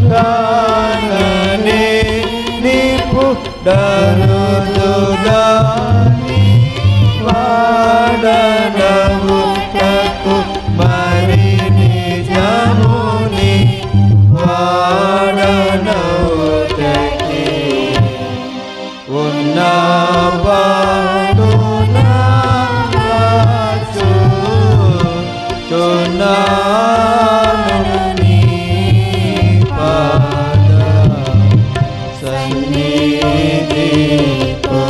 గాననే నీపు డరుదుగాని వాడనవు తకు మరి నిజముని వాడనవు తకి ఉన్నవాడు నాచు చున్నాను నీ పాద సన్నిధితో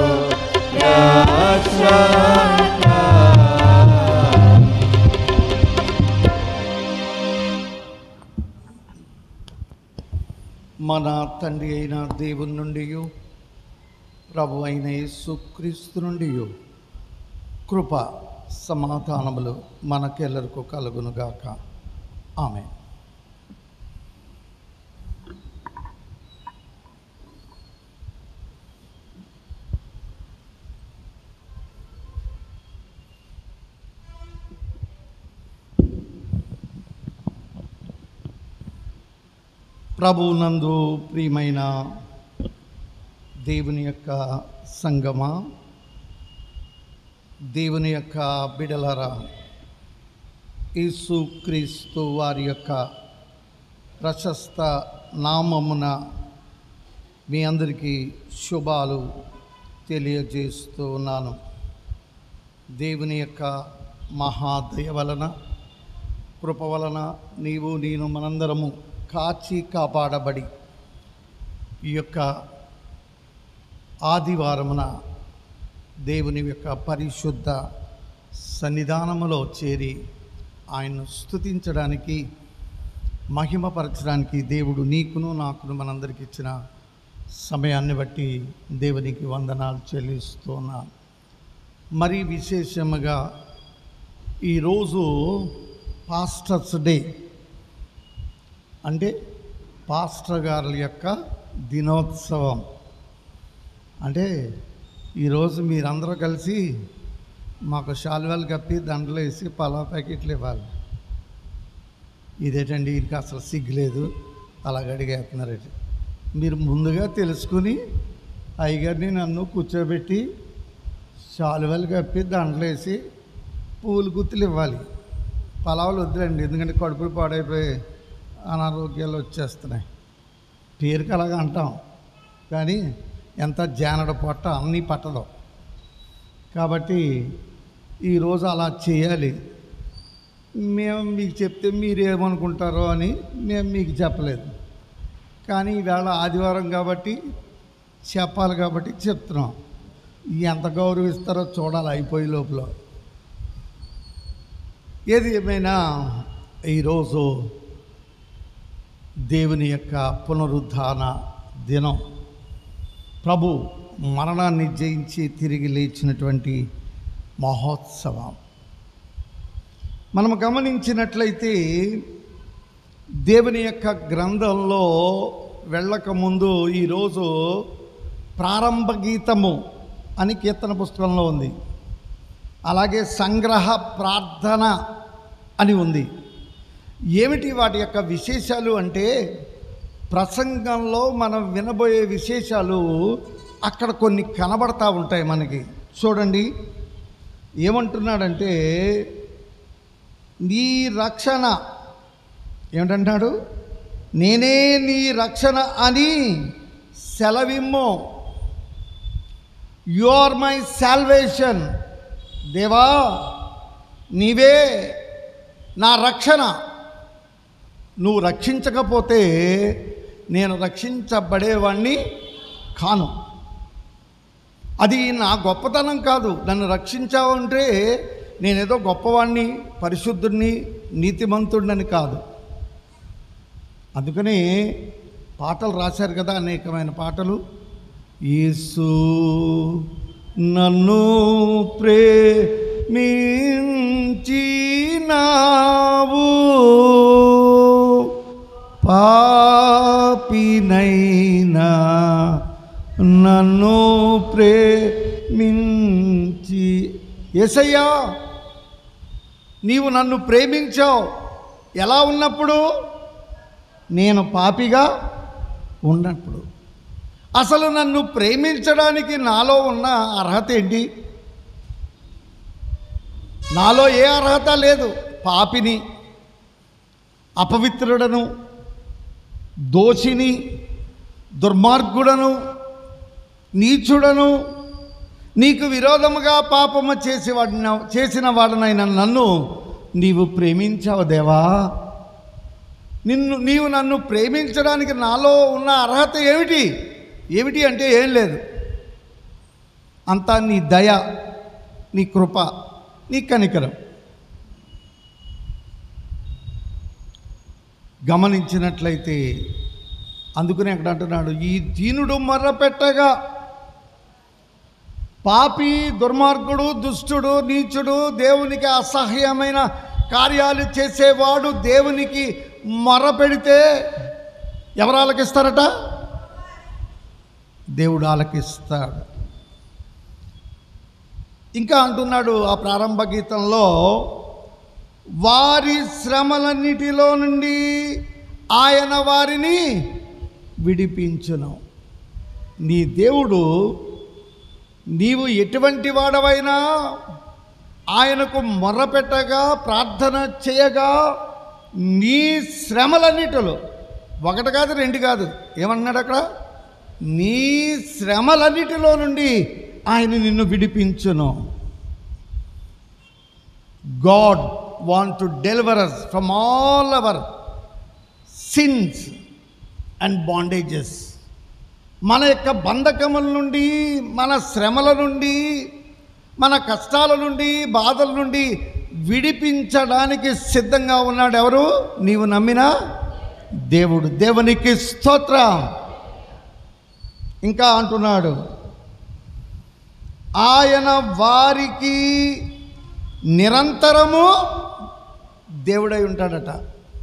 రక్షక మన తండ్రి అయిన దేవుని నుండి ప్రభు అయిన యేసుక్రీస్తు నుండి కృప సమాధానములు మనకెల్లరకు కలుగునుగాక ఆమె ప్రభునందు ప్రియమైన దేవుని యొక్క సంగమా దేవుని యొక్క బిడలరా యేసుక్రీస్తు వారి యొక్క ప్రశస్త నామమున మీ అందరికీ శుభాలు తెలియజేస్తూ ఉన్నాను దేవుని యొక్క మహాదయ వలన కృప వలన నీవు నేను మనందరము కాచి కాపాడబడి ఈ యొక్క ఆదివారమున దేవుని యొక్క పరిశుద్ధ సన్నిధానములో చేరి ఆయన్ను స్తుతించడానికి మహిమపరచడానికి దేవుడు నీకును నాకును మనందరికి ఇచ్చిన సమయాన్ని బట్టి దేవునికి వందనాలు చెల్లిస్తున్నాను మరి విశేషముగా ఈరోజు పాస్టర్స్ డే అంటే పాస్టర్ గారి యొక్క దినోత్సవం అంటే ఈరోజు మీరందరూ కలిసి మాకు శాల్వాలు కప్పి దండలు వేసి పలా ప్యాకెట్లు ఇవ్వాలి ఇదేటండి వీరికి అసలు సిగ్గులేదు అలాగ అడిగేస్తున్నారండి మీరు ముందుగా తెలుసుకుని అయ్యగారిని నన్ను కూర్చోబెట్టి శాలువలు కప్పి దండలు వేసి పూలు గుత్తులు ఇవ్వాలి పలావులు వద్దులండి ఎందుకంటే కడుపులు పాడైపోయి అనారోగ్యాలు వచ్చేస్తున్నాయి పేరుకి అలాగ అంటాం కానీ ఎంత జానడ పొట్ట అన్నీ పట్టదు కాబట్టి ఈరోజు అలా చేయాలి మేము మీకు చెప్తే మీరు ఏమనుకుంటారో అని మేము మీకు చెప్పలేదు కానీ ఈవేళ ఆదివారం కాబట్టి చెప్పాలి కాబట్టి చెప్తున్నాం ఎంత గౌరవిస్తారో చూడాలి అయిపోయే లోపల ఏది ఏమైనా ఈరోజు దేవుని యొక్క పునరుద్ధాన దినం ప్రభు మరణాన్ని జయించి తిరిగి లేచినటువంటి మహోత్సవం మనం గమనించినట్లయితే దేవుని యొక్క గ్రంథంలో వెళ్ళకముందు ఈరోజు ప్రారంభ గీతము అని కీర్తన పుస్తకంలో ఉంది అలాగే సంగ్రహ ప్రార్థన అని ఉంది ఏమిటి వాటి యొక్క విశేషాలు అంటే ప్రసంగంలో మనం వినబోయే విశేషాలు అక్కడ కొన్ని కనబడతా ఉంటాయి మనకి చూడండి ఏమంటున్నాడంటే నీ రక్షణ ఏమిటంటాడు నేనే నీ రక్షణ అని సెలవిమ్ము యు ఆర్ మై సాల్వేషన్ దేవా నీవే నా రక్షణ నువ్వు రక్షించకపోతే నేను రక్షించబడేవాణ్ణి కాను అది నా గొప్పతనం కాదు నన్ను రక్షించావంటే నేనేదో గొప్పవాణ్ణి పరిశుద్ధుడిని నీతిమంతుడిని కాదు అందుకని పాటలు రాశారు కదా అనేకమైన పాటలు యేసు నన్ను ప్రేమించినావు పాపినైనా నన్ను ప్రేమించి ఎసయ్యా నీవు నన్ను ప్రేమించావు ఎలా ఉన్నప్పుడు నేను పాపిగా ఉన్నప్పుడు అసలు నన్ను ప్రేమించడానికి నాలో ఉన్న అర్హత ఏంటి నాలో ఏ అర్హత లేదు పాపిని అపవిత్రుడను దోషిని దుర్మార్గుడను నీచుడను నీకు విరోధముగా పాపము చేసి వాడిన చేసిన వాడనైన నన్ను నీవు ప్రేమించావు దేవా నిన్ను నీవు నన్ను ప్రేమించడానికి నాలో ఉన్న అర్హత ఏమిటి ఏమిటి అంటే ఏం లేదు అంతా నీ దయ నీ కృప నీ కనికరం గమనించినట్లయితే అందుకనే అక్కడ అంటున్నాడు ఈ దీనుడు మర్రపెట్టగా పాపి దుర్మార్గుడు దుష్టుడు నీచుడు దేవునికి అసహ్యమైన కార్యాలు చేసేవాడు దేవునికి మొరపెడితే ఎవరు ఆలకిస్తారట దేవుడు ఆలకిస్తాడు ఇంకా అంటున్నాడు ఆ ప్రారంభ గీతంలో వారి శ్రమలన్నిటిలో నుండి ఆయన వారిని విడిపించును నీ దేవుడు నీవు ఎటువంటి వాడవైనా ఆయనకు మొర్రపెట్టగా ప్రార్థన చేయగా నీ శ్రమలన్నిటిలో ఒకటి కాదు రెండు కాదు ఏమన్నాడు అక్కడ నీ శ్రమలన్నిటిలో నుండి ఆయన నిన్ను విడిపించును God want to deliver us from all our sins and bondages మన యొక్క బంధకముల నుండి మన శ్రమల నుండి మన కష్టాల నుండి బాధల నుండి విడిపించడానికి సిద్ధంగా ఉన్నాడు ఎవరు నీవు నమ్మిన దేవుడు దేవునికి స్తోత్రం ఇంకా అంటున్నాడు ఆయన వారికి నిరంతరము దేవుడై ఉంటాడట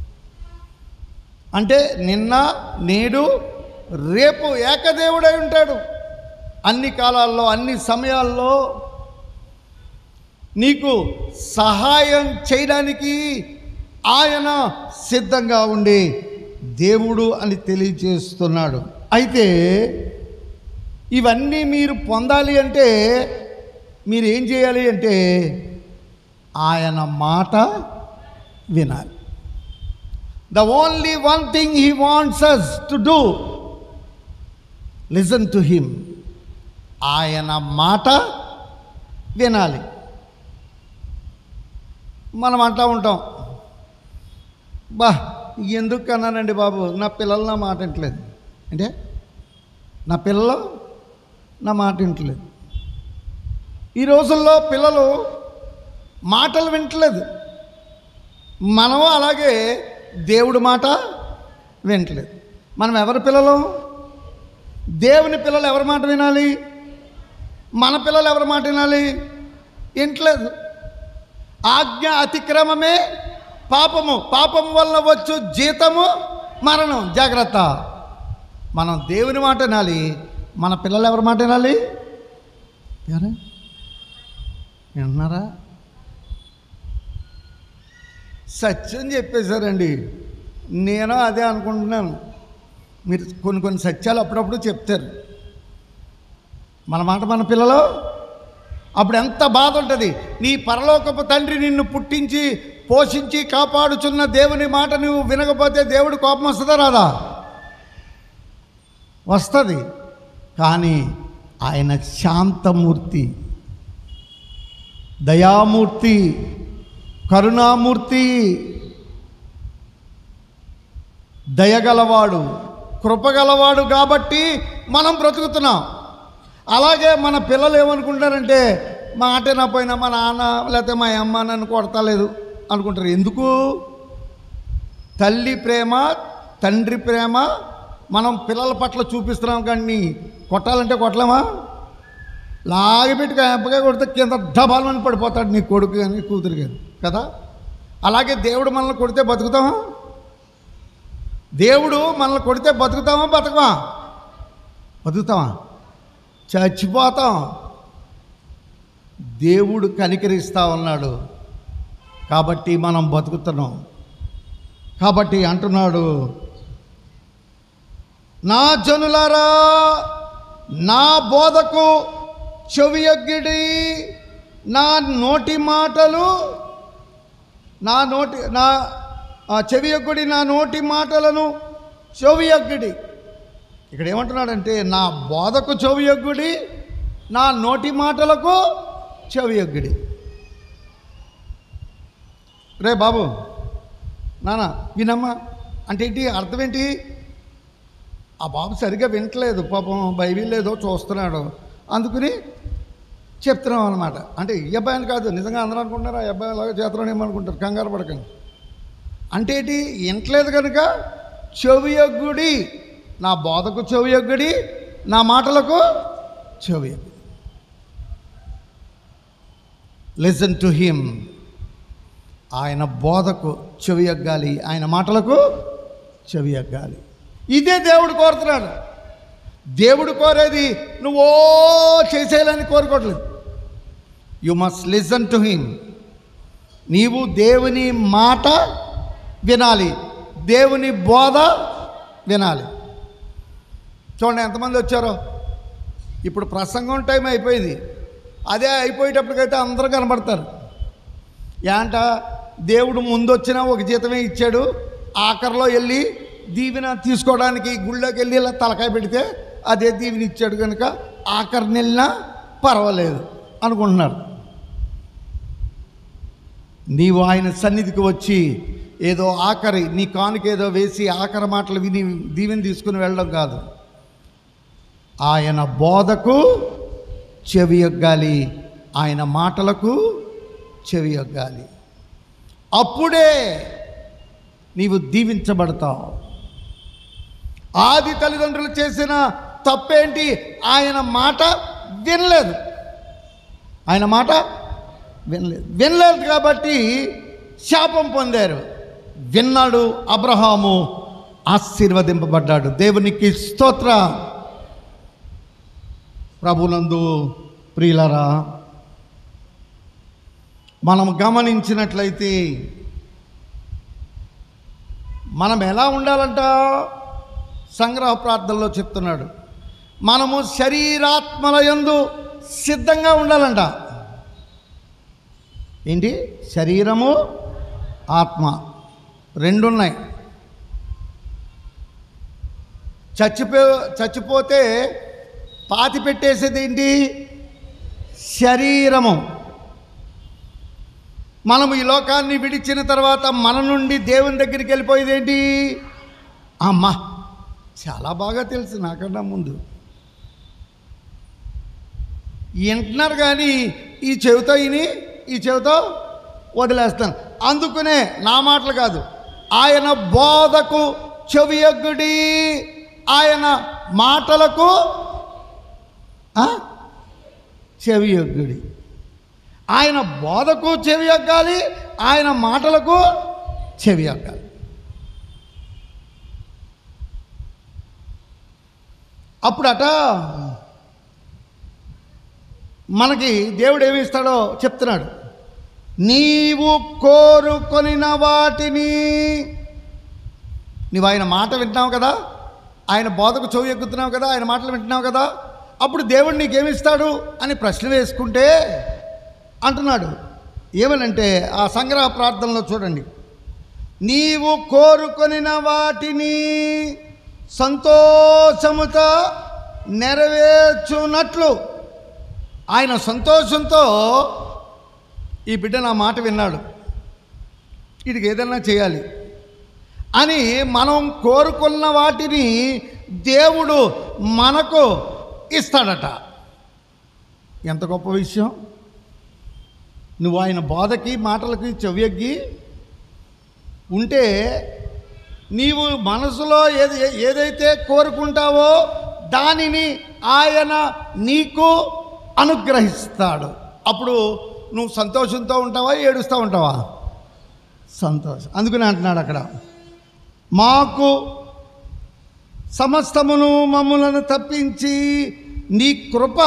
అంటే నిన్న నేడు రేపు ఏకదేవుడై ఉంటాడు అన్ని కాలాల్లో అన్ని సమయాల్లో నీకు సహాయం చేయడానికి ఆయన సిద్ధంగా ఉండి దేవుడు అని తెలియజేస్తున్నాడు అయితే ఇవన్నీ మీరు పొందాలి అంటే మీరు ఏం చేయాలి అంటే ఆయన మాట వినాలి the only one thing he wants us to do listen to him ఆయన మాట వినాలి మనం అంటూ ఉంటాం బా ఎందుకు అన్నానండి బాబు నా పిల్లలు నా మాట వింటలేదు అంటే నా పిల్లలు నా మాట వింటలేదు ఈ రోజుల్లో పిల్లలు మాటలు వింటలేదు మనము అలాగే దేవుడి మాట వింటలేదు మనం ఎవరి పిల్లలు దేవుని పిల్లలు ఎవరి మాట వినాలి మన పిల్లలు ఎవరి మాట వినాలి వింటలేదు ఆజ్ఞ అతిక్రమమే పాపము పాపం వల్ల వచ్చు జీతము మరణం జాగ్రత్త మనం దేవుని మాట వినాలి మన పిల్లలు ఎవరి మాట వినాలి ఎవరా వింటున్నారా సత్యం చెప్పేశారండి నేను అదే అనుకుంటున్నాను మీరు కొన్ని కొన్ని సత్యాలు అప్పుడప్పుడు చెప్తారు మన మాట మన పిల్లలు అప్పుడు ఎంత బాధ ఉంటుంది నీ పరలోకపు తండ్రి నిన్ను పుట్టించి పోషించి కాపాడుచున్న దేవుని మాట నువ్వు వినకపోతే దేవుడు కోపం వస్తుందా రాదా వస్తుంది కానీ ఆయన శాంతమూర్తి దయామూర్తి కరుణామూర్తి దయగలవాడు కృపగలవాడు కాబట్టి మనం బ్రతుకుతున్నాం అలాగే మన పిల్లలు ఏమనుకుంటారంటే మా ఆట నా పోయినా మా నాన్న లేకపోతే మా అమ్మ నన్ను కొడతలేదు అనుకుంటారు ఎందుకు తల్లి ప్రేమ తండ్రి ప్రేమ మనం పిల్లల పట్ల చూపిస్తున్నాం కానీ కొట్టాలంటే కొట్టలేమా లాగిపెట్టి ఎంపగా కొడితే కింద డబాలని పడిపోతాడు నీ కొడుకు కానీ కూతురు కానీ కదా అలాగే దేవుడు మనల్ని కొడితే బతుకుతామా దేవుడు మనల్ని కొడితే బతుకుతామా బతకమా బతుకుతామా చచ్చిపోతాం దేవుడు కనికరిస్తా ఉన్నాడు కాబట్టి మనం బతుకుతున్నాం కాబట్టి అంటున్నాడు నా జనులారా నా బోధకు చెవియొగ్గిడి నా నోటి మాటలు నా నోటి నా ఆ చెవియొగ్గుడి నా నోటి మాటలను చెవియొగ్గుడి ఇక్కడ ఏమంటున్నాడంటే నా బోధకు చెవియొగ్గుడి నా నోటి మాటలకు చెవియొగ్గుడి రే బాబు నాన్న వినమ్మా అంటే ఏంటి అర్థం ఏంటి ఆ బాబు సరిగ్గా వింటలేదు పాపం బైబిల్ ఏదో చూస్తున్నాడు అందుకని చెప్తున్నాం అనమాట అంటే ఈ అబ్బాయిని కాదు నిజంగా అందరూ అనుకుంటారు ఆ అబ్బాయి అలాగే చేతలోనే ఏమనుకుంటారు కంగారు పడకండి అంటే ఏంటి వింటలేదు కనుక చెవియొగ్గుడి నా బోధకు చెవియొగ్గుడి నా మాటలకు చెవియొగ్గుడి లిసన్ టు హిమ్ ఆయన బోధకు చెవి ఎగ్గాలి ఆయన మాటలకు చెవి ఎగ్గాలి ఇదే దేవుడు కోరుతున్నాడు దేవుడు కోరేది నువ్వో చేసేయాలని కోరుకోవట్లేదు you must listen to him నీవు దేవుని మాట వినాలి దేవుని బోధ వినాలి చూడండి ఎంతమంది వచ్చారో ఇప్పుడు ప్రసంగం టైం అయిపోయింది అదే అయిపోయేటప్పటికైతే అందరూ కనబడతారు ఏంట దేవుడు ముందు వచ్చినా ఒక జీతమే ఇచ్చాడు ఆఖరిలో వెళ్ళి దీవెన తీసుకోవడానికి గుళ్ళోకి వెళ్ళి ఇలా తలకాయ పెడితే అదే దీవెన ఇచ్చాడు కనుక ఆఖరిని వెళ్ళినా పర్వాలేదు అనుకుంటున్నారు నీవు ఆయన సన్నిధికి వచ్చి ఏదో ఆఖరి నీ కానుక ఏదో వేసి ఆఖరి మాటలు విని దీవెన తీసుకుని వెళ్ళడం కాదు ఆయన బోధకు చెవి ఎగ్గాలి ఆయన మాటలకు చెవి ఎగ్గాలి అప్పుడే నీవు దీవించబడతావు ఆది తల్లిదండ్రులు చేసిన తప్పేంటి ఆయన మాట వినలేదు ఆయన మాట వినలేదు వినలేదు కాబట్టి శాపం పొందారు విన్నాడు అబ్రహాము ఆశీర్వదింపబడ్డాడు దేవునికి స్తోత్ర ప్రభునందు ప్రియులరా మనం గమనించినట్లయితే మనం ఎలా ఉండాలంట సంగ్రహ ప్రార్థనలో చెప్తున్నాడు మనము శరీరాత్మల యందు సిద్ధంగా ఉండాలంట ఏంటి శరీరము ఆత్మ రెండున్నాయి చచ్చిపో చచ్చిపోతే పాతి పెట్టేసేది ఏంటి శరీరము మనము ఈ లోకాన్ని విడిచిన తర్వాత మన నుండి దేవుని దగ్గరికి వెళ్ళిపోయేది ఏంటి అమ్మా చాలా బాగా తెలుసు నాకన్నా ముందు వింటున్నారు కానీ ఈ చెవితో ఇని ఈ చెవితో వదిలేస్తాను అందుకునే నా మాటలు కాదు ఆయన బోధకు చెవియొగ్గుడి ఆయన మాటలకు ఆ? చెవియొగ్గుడి ఆయన బోధకు చెవి ఎక్కాలి ఆయన మాటలకు చెవి ఎక్కాలి అప్పుడట మనకి దేవుడు ఏమి ఇస్తాడో చెప్తున్నాడు నీవు కోరుకొనిన వాటిని నీవు ఆయన మాట వింటున్నావు కదా ఆయన బోధకు చెవి ఎక్కుతున్నావు కదా ఆయన మాటలు వింటున్నావు కదా అప్పుడు దేవుడు నీకేమిస్తాడు అని ప్రశ్న వేసుకుంటే అంటున్నాడు ఏమనంటే ఆ సంగ్రహ ప్రార్థనలో చూడండి నీవు కోరుకొనిన వాటిని సంతోషముతో నెరవేర్చున్నట్లు ఆయన సంతోషంతో ఈ బిడ్డ నా మాట విన్నాడు వీడికి ఏదైనా చేయాలి అని మనం కోరుకున్న వాటిని దేవుడు మనకు ఇస్తాడట ఎంత గొప్ప విషయం నువ్వు ఆయన బోధకి మాటలకి చెవియగ్గి ఉంటే నీవు మనసులో ఏది ఏదైతే కోరుకుంటావో దానిని ఆయన నీకు అనుగ్రహిస్తాడు అప్పుడు నువ్వు సంతోషంతో ఉంటావా ఏడుస్తూ ఉంటావా సంతోషం అందుకని అంటున్నాడు అక్కడ మాకు సమస్తమును మమ్ములను తప్పించి నీ కృప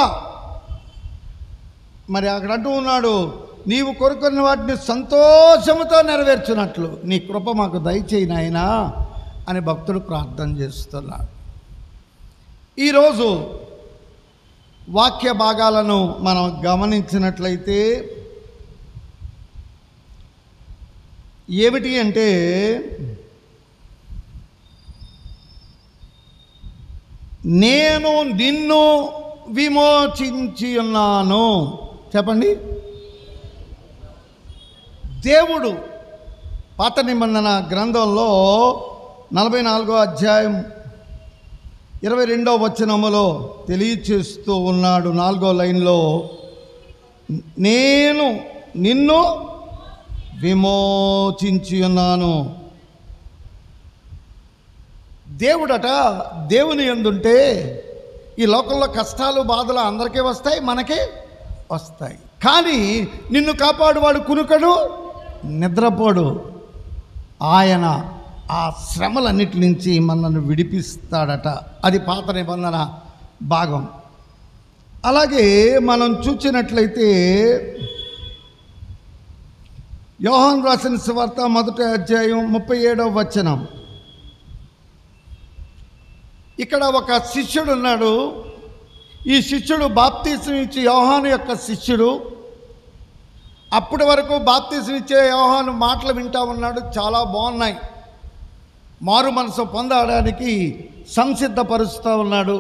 మరి అక్కడ అంటూ ఉన్నాడు నీవు కోరుకున్న వాటిని సంతోషముతో నెరవేర్చున్నట్లు నీ కృప మాకు దయచేయి నాయనా అని భక్తుడు ప్రార్థన చేస్తున్నాడు ఈరోజు వాక్య భాగాలను మనం గమనించినట్లయితే ఏమిటి అంటే నేను నిన్ను విమోచించి ఉన్నాను చెప్పండి దేవుడు పాత నిబంధన గ్రంథంలో నలభై నాలుగో అధ్యాయం ఇరవై రెండో వచనములో తెలియచేస్తూ ఉన్నాడు నాలుగో లైన్లో నేను నిన్ను విమోచించి ఉన్నాను దేవుడట దేవుని ఎందుంటే ఈ లోకంలో కష్టాలు బాధలు అందరికీ వస్తాయి మనకే వస్తాయి కానీ నిన్ను కాపాడువాడు కునుకడు నిద్రపోడు ఆయన ఆ శ్రమలన్నిటి నుంచి మనల్ని విడిపిస్తాడట అది పాత నిబంధన భాగం అలాగే మనం చూసినట్లయితే యోహాన్ రాసిన సువార్త మొదటి అధ్యాయం ముప్పై ఏడవ వచనం ఇక్కడ ఒక శిష్యుడు ఉన్నాడు ఈ శిష్యుడు బాప్తీసం ఇచ్చి యోహాను యొక్క శిష్యుడు అప్పటి వరకు బాప్తీసం ఇచ్చే యోహాను మాటలు వింటా ఉన్నాడు చాలా బాగున్నాయి మారు మనసు పొందడానికి సంసిద్ధపరుస్తూ ఉన్నాడు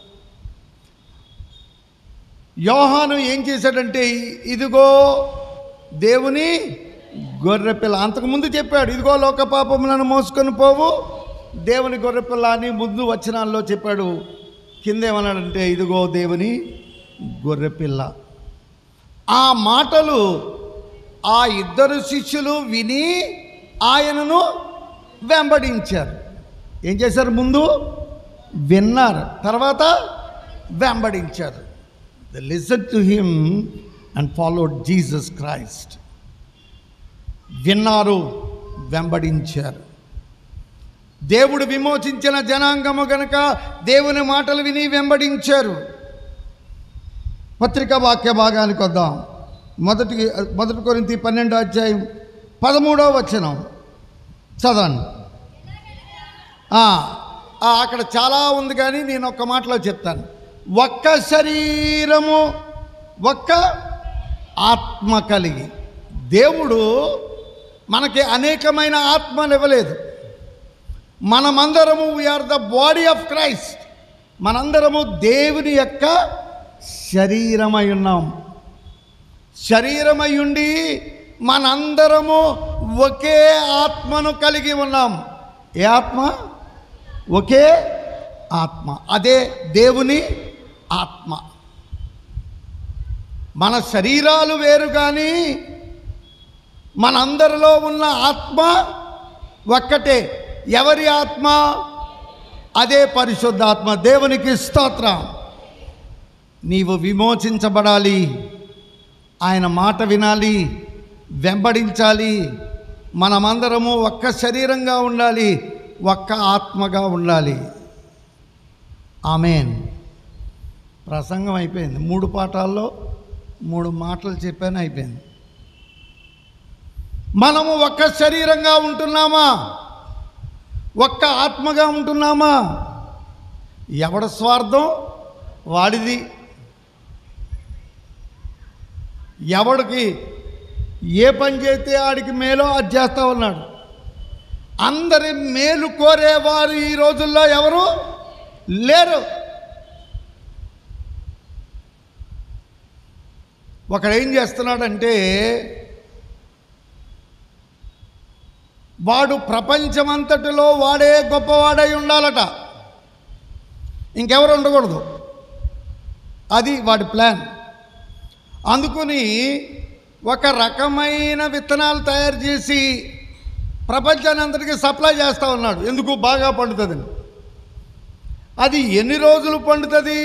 యోహాను ఏం చేశాడంటే ఇదిగో దేవుని గొర్రెపిల్ల అంతకుముందు చెప్పాడు ఇదిగో లోక పాపములను మోసుకొని పోవు దేవుని గొర్రెపిల్ల అని ముందు వచనాల్లో చెప్పాడు కింద ఏమన్నాడంటే ఇదిగో దేవుని గొర్రెపిల్ల ఆ మాటలు ఆ ఇద్దరు శిష్యులు విని ఆయనను వెంబడించారు ఏం చేశారు ముందు విన్నారు తర్వాత వెంబడించారు the listen to him and followed Jesus Christ విన్నారు వెంబడించారు దేవుడు విమోచించిన జనాంగము గనుక దేవుని మాటలు విని వెంబడించారు పత్రికా వాక్య భాగానికి వద్దాం మొదటి మొదటి కొరింతి పన్నెండో అధ్యాయం పదమూడవ వచనం చదవండి ఆ, ఆ, అక్కడ చాలా ఉంది కానీ నేను ఒక్క మాటలో చెప్తాను ఒక్క శరీరము ఒక్క ఆత్మ కలిగి దేవుడు మనకి అనేకమైన ఆత్మలు ఇవ్వలేదు మనమందరము we are the body of Christ మనందరము దేవుని యొక్క శరీరమై ఉన్నాం శరీరమై ఉండి మనందరము ఒకే ఆత్మను కలిగి ఉన్నాం ఏ ఆత్మ ఒకే ఆత్మ అదే దేవుని ఆత్మ మన శరీరాలు వేరు కానీ మనందరిలో ఉన్న ఆత్మ ఒక్కటే ఎవరి ఆత్మ అదే పరిశుద్ధాత్మ దేవునికి స్తోత్రం నీవు విమోచించబడాలి ఆయన మాట వినాలి వెంబడించాలి మనమందరము ఒక్క శరీరంగా ఉండాలి ఒక్క ఆత్మగా ఉండాలి ఆమెన్ ప్రసంగం అయిపోయింది మూడు పాఠాల్లో మూడు మాటలు చెప్పాను అయిపోయింది మనము ఒక్క శరీరంగా ఉంటున్నామా ఒక్క ఆత్మగా ఉంటున్నామా ఎవడ స్వార్థం వాడిది ఎవడికి ఏ పని చేస్తే ఆడికి మేలో అది చేస్తా ఉన్నాడు అందరి మేలు కోరేవారు ఈ రోజుల్లో ఎవరు లేరు ఒకడు ఏం చేస్తున్నాడంటే వాడు ప్రపంచమంతటిలో వాడే గొప్పవాడై ఉండాలట ఇంకెవరు ఉండకూడదు అది వాడి ప్లాన్ అందుకుని ఒక రకమైన విత్తనాలు తయారు చేసి ప్రపంచాన్ని అందరికీ సప్లై చేస్తూ ఉన్నాడు ఎందుకు బాగా పండుతుందని అది ఎన్ని రోజులు పండుతుంది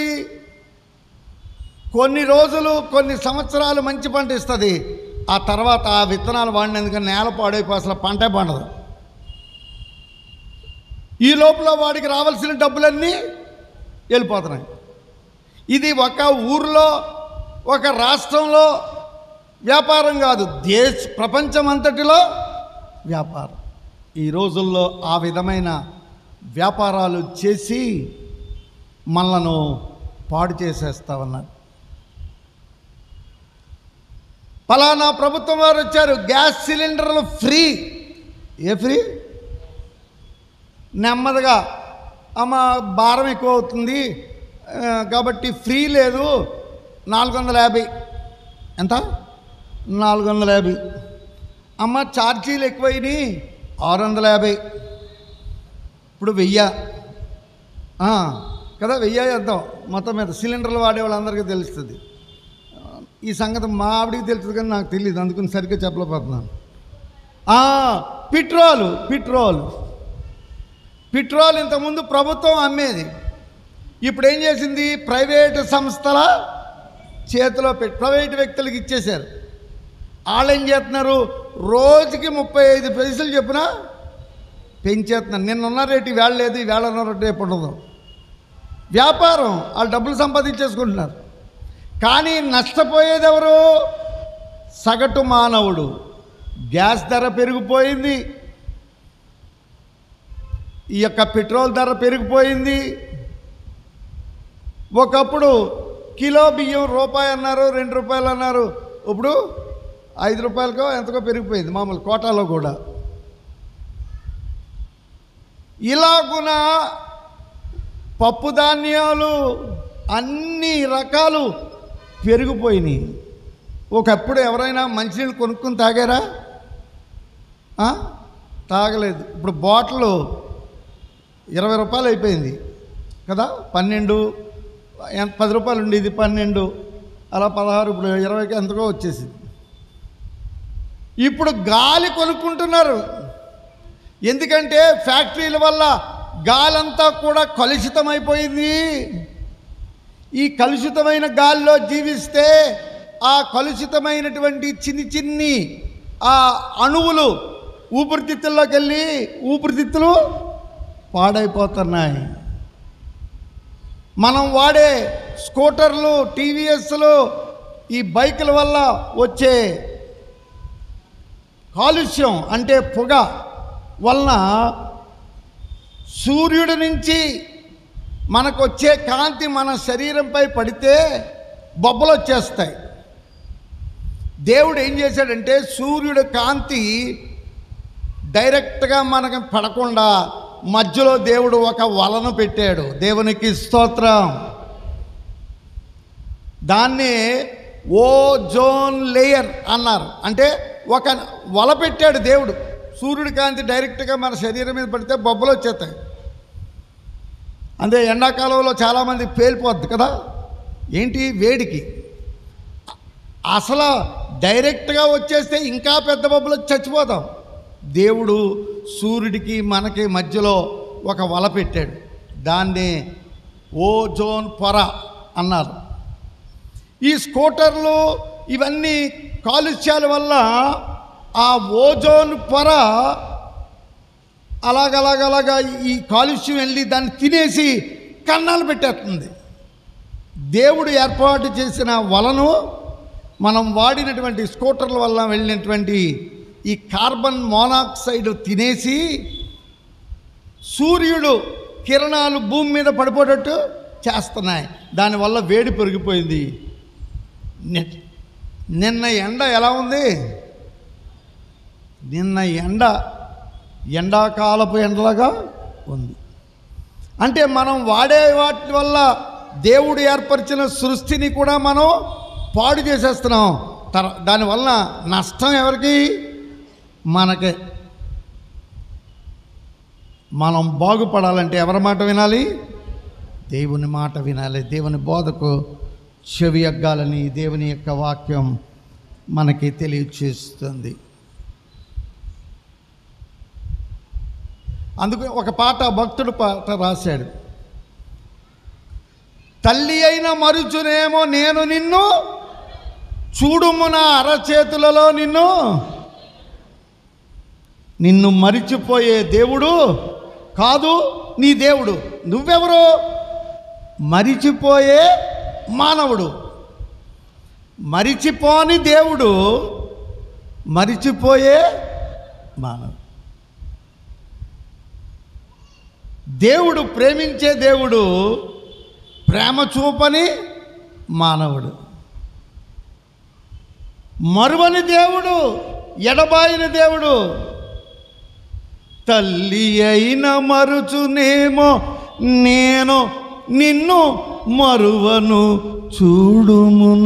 కొన్ని రోజులు కొన్ని సంవత్సరాలు మంచి పంట ఇస్తుంది ఆ తర్వాత ఆ విత్తనాలు వాడినందుకు నేల పాడైపోయి అసలు పంటే పండదు ఈ లోపల వాడికి రావాల్సిన డబ్బులన్నీ వెళ్ళిపోతున్నాయి ఇది ఒక ఊర్లో ఒక రాష్ట్రంలో వ్యాపారం కాదు దేశ ప్రపంచం అంతటిలో వ్యాపారం ఈ రోజుల్లో ఆ విధమైన వ్యాపారాలు చేసి మనలను పాడు చేసేస్తామన్నారు ఫలానా ప్రభుత్వం వారు వచ్చారు గ్యాస్ సిలిండర్లు ఫ్రీ ఏ ఫ్రీ నెమ్మదిగా అమ్మ భారం ఎక్కువ అవుతుంది ఆ, కాబట్టి ఫ్రీ లేదు నాలుగు వందల యాభై ఎంత నాలుగు వందల యాభై అమ్మ ఛార్జీలు ఎక్కువైనాయి ఆరు వందల యాభై ఇప్పుడు వెయ్యి ఆ, కదా వెయ్యి వేద్దాం మొత్తం మీద సిలిండర్లు వాడే వాళ్ళందరికీ తెలుస్తుంది ఈ సంగతి మా ఆవిడికి తెలుస్తుంది కానీ నాకు తెలియదు అందుకని సరిగ్గా చెప్పలేకపోతున్నాను ఆ, పెట్రోల్ పెట్రోల్ పెట్రోల్ ఇంతకుముందు ప్రభుత్వం అమ్మేది ఇప్పుడు ఏం చేసింది ప్రైవేటు సంస్థల చేతిలో పెట్టి ప్రైవేటు వ్యక్తులకు ఇచ్చేశారు వాళ్ళు ఏం చేస్తున్నారు రోజుకి ముప్పై ఐదు పైసలు చెప్పిన పెంచేస్తున్నారు నిన్న రేటు వేళ లేదు ఈ వేళ ఉన్న రేటు రేపు ఉండదు వ్యాపారం వాళ్ళు డబ్బులు సంపాదించేసుకుంటున్నారు కానీ నష్టపోయేది ఎవరు సగటు మానవుడు గ్యాస్ ధర పెరిగిపోయింది ఈ యొక్క పెట్రోల్ ధర పెరిగిపోయింది ఒకప్పుడు కిలో బియ్యం రూపాయి అన్నారు రెండు రూపాయలు అన్నారు ఇప్పుడు ఐదు రూపాయలకో ఎంతకో పెరిగిపోయింది మామూలు కోటాలో కూడా ఇలాగున పప్పు ధాన్యాలు అన్ని రకాలు పెరిగిపోయినాయి ఒకప్పుడు ఎవరైనా మంచినీళ్ళు కొనుక్కొని తాగారా ఆ? తాగలేదు ఇప్పుడు బాటిల్ ఇరవై రూపాయలు అయిపోయింది కదా పన్నెండు ఎంత- పది రూపాయలు ఉండేది పన్నెండు అలా పదహారు ఇప్పుడు ఇరవైకి ఎంతకో వచ్చేసింది ఇప్పుడు గాలి కొనుక్కుంటున్నారు ఎందుకంటే ఫ్యాక్టరీల వల్ల గాలంతా కూడా కలుషితమైపోయింది ఈ కలుషితమైన గాలిలో జీవిస్తే ఆ కలుషితమైనటువంటి చిన్ని చిన్ని ఆ అణువులు ఊపిరితిత్తుల్లోకి వెళ్ళి ఊపిరితిత్తులు పాడైపోతున్నాయి మనం వాడే స్కూటర్లు టీవీఎస్లు ఈ బైకుల వల్ల వచ్చే కాలుష్యం అంటే పొగ వలన సూర్యుడి నుంచి మనకు వచ్చే కాంతి మన శరీరంపై పడితే బొబ్బలు వచ్చేస్తాయి దేవుడు ఏం చేశాడంటే సూర్యుడి కాంతి డైరెక్ట్గా మనకు పడకుండా మధ్యలో దేవుడు ఒక వలను పెట్టాడు దేవునికి స్తోత్రం దాన్ని ఓజోన్ లేయర్ అన్నారు అంటే ఒక వల పెట్టాడు దేవుడు సూర్యుడి కాంతి డైరెక్ట్గా మన శరీరం మీద పడితే బొబ్బలు వచ్చేస్తాయి అదే ఎండాకాలంలో చాలామంది పేలిపోద్ది కదా ఏంటి వేడికి అసలు డైరెక్ట్గా వచ్చేస్తే ఇంకా పెద్ద బొబ్బలు వచ్చి చచ్చిపోతాం దేవుడు సూర్యుడికి మనకి మధ్యలో ఒక వల పెట్టాడు దాన్ని ఓజోన్ పొర అన్నారు ఈ స్కూటర్లు ఇవన్నీ కాలుష్యాల వల్ల ఆ ఓజోన్ పొర అలాగలాగలాగా ఈ కాలుష్యం వెళ్ళి దాన్ని తినేసి కన్నాలు పెట్టేస్తుంది దేవుడు ఏర్పాటు చేసిన వలను మనం వాడినటువంటి స్కూటర్ల వల్ల వెళ్ళినటువంటి ఈ కార్బన్ మోనాక్సైడ్ తినేసి సూర్యుడు కిరణాలు భూమి మీద పడిపోయేటట్టు చేస్తున్నాయి దానివల్ల వేడి పెరిగిపోయింది ని- నిన్న ఎండ ఎలా ఉంది నిన్న ఎండ ఎండాకాలపు ఎండలాగా ఉంది అంటే మనం వాడే వాటి వల్ల దేవుడు ఏర్పరిచిన సృష్టిని కూడా మనం పాడు చేసేస్తున్నాం తర దానివల్ల నష్టం ఎవరికి మనకే మనం బాగుపడాలంటే ఎవరి మాట వినాలి దేవుని మాట వినాలి దేవుని బోధకు చెవి ఎగ్గాలని దేవుని యొక్క వాక్యం మనకి తెలియచేస్తుంది అందుకు ఒక పాట భక్తుడు పాట రాశాడు తల్లి అయిన మరుచునేమో నేను నిన్ను చూడుము నా అరచేతులలో నిన్ను నిన్ను మరిచిపోయే దేవుడు కాదు నీ దేవుడు నువ్వెవరు మరిచిపోయే మానవుడు మరిచిపోని దేవుడు మరిచిపోయే మానవుడు దేవుడు ప్రేమించే దేవుడు ప్రేమ చూపని మానవుడు మరువని దేవుడు ఎడబాయిన దేవుడు తల్లి అయిన మరుచునేమో నేను నిన్ను మరువను చూడుమున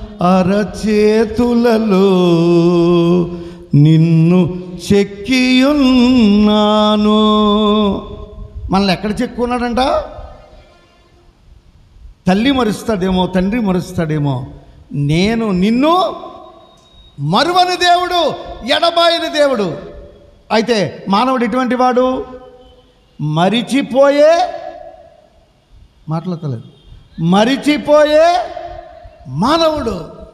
అరచేతులలో నిన్ను చెక్కియున్నాను మనల్ని ఎక్కడ చెక్కున్నాడంట తల్లి మరుస్తాడేమో తండ్రి మరుస్తాడేమో నేను నిన్ను మరువని దేవుడు ఎడబాయని దేవుడు అయితే మానవుడు ఎటువంటి వాడు మరిచిపోయే మాట్లాడతలేదు మరిచిపోయే మానవుడు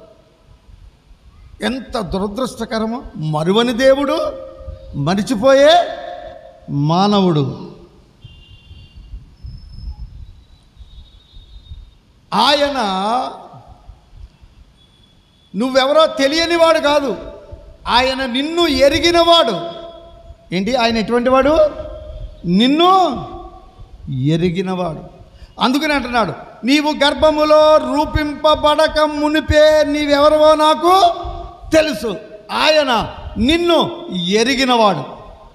ఎంత దురదృష్టకరమో మరువని దేవుడు మరిచిపోయే మానవుడు ఆయన నువ్వెవరో తెలియనివాడు కాదు ఆయన నిన్ను ఎరిగినవాడు ఏంటి ఆయన ఎటువంటి వాడు నిన్ను ఎరిగినవాడు అందుకని అంటున్నాడు నీవు గర్భములో రూపింపబడక మునిపే నీవెవరవో నాకు తెలుసు ఆయన నిన్ను ఎరిగినవాడు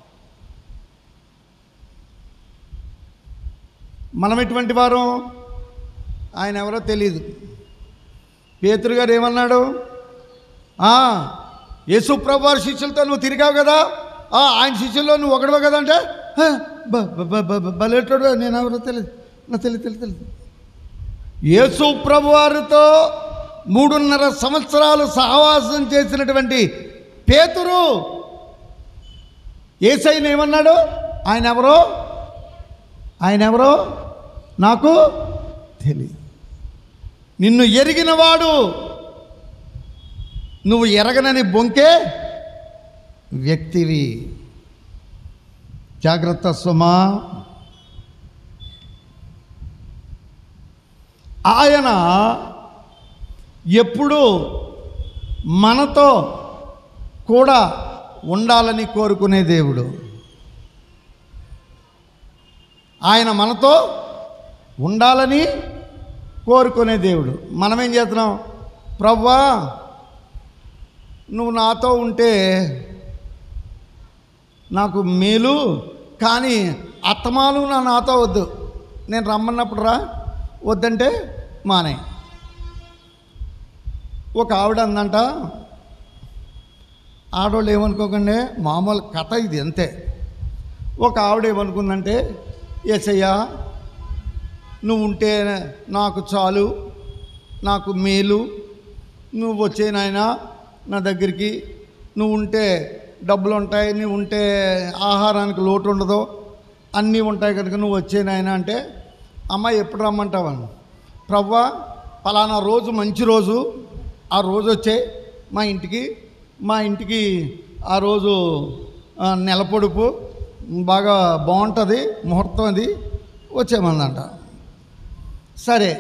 మనం ఎటువంటి వారు ఆయన ఎవరో తెలియదు పేతురు గారు ఏమన్నాడు "ఆ, యేసు ప్రభు వారి శిష్యులతో నువ్వు తిరిగావు కదా ఆ, ఆయన శిష్యుల్లో నువ్వు ఒకటివే కదా అంటే "హ, బ- బ- బ- బ- బలేటోడు నేను ఎవరో తెలియదు నాకు తెలియదు తెలియదు తెలియదు యేసు ప్రభు వారితో మూడున్నర సంవత్సరాలు సహవాసం చేసినటువంటి పేతురు ఏసైన ఏమన్నాడు ఆయన ఎవరో ఆయన ఎవరో నాకు తెలియదు నిన్ను ఎరిగినవాడు నువ్వు ఎరగనని బొంకే వ్యక్తివి జాగ్రత్త సుమా ఆయన ఎప్పుడూ మనతో కూడా ఉండాలని కోరుకునే దేవుడు ఆయన మనతో ఉండాలని కోరుకునే దేవుడు మనమేం చేస్తున్నాం ప్రవ్వా నువ్వు నాతో ఉంటే నాకు మేలు కానీ అత్తమాలు నా నాతో వద్దు నేను రమ్మన్నప్పుడు రా వద్దంటే మానే ఒక ఆవిడ అందంట ఆడవాళ్ళు ఏమనుకోకండి మామూలు కథ ఇది అంతే ఒక ఆవిడ ఏమనుకుందంటే ఏసయ్యా నువ్వు ఉంటే నాకు చాలు నాకు మేలు నువ్వు వచ్చే నాయనా నా దగ్గరికి నువ్వు ఉంటే డబ్బులు ఉంటాయి నువ్వు ఉంటే ఆహారానికి లోటు ఉండదు అన్నీ ఉంటాయి కనుక నువ్వు వచ్చే నాయనా అంటే అమ్మ ఎప్పుడు రమ్మంటావా ప్రవ్వా పలానా రోజు మంచి రోజు ఆ రోజు వచ్చే మా ఇంటికి మా ఇంటికి ఆ రోజు ఆ, నెల పొడుపు బాగా బాగుంటుంది ముహూర్తం అది వచ్చేమందంట సరే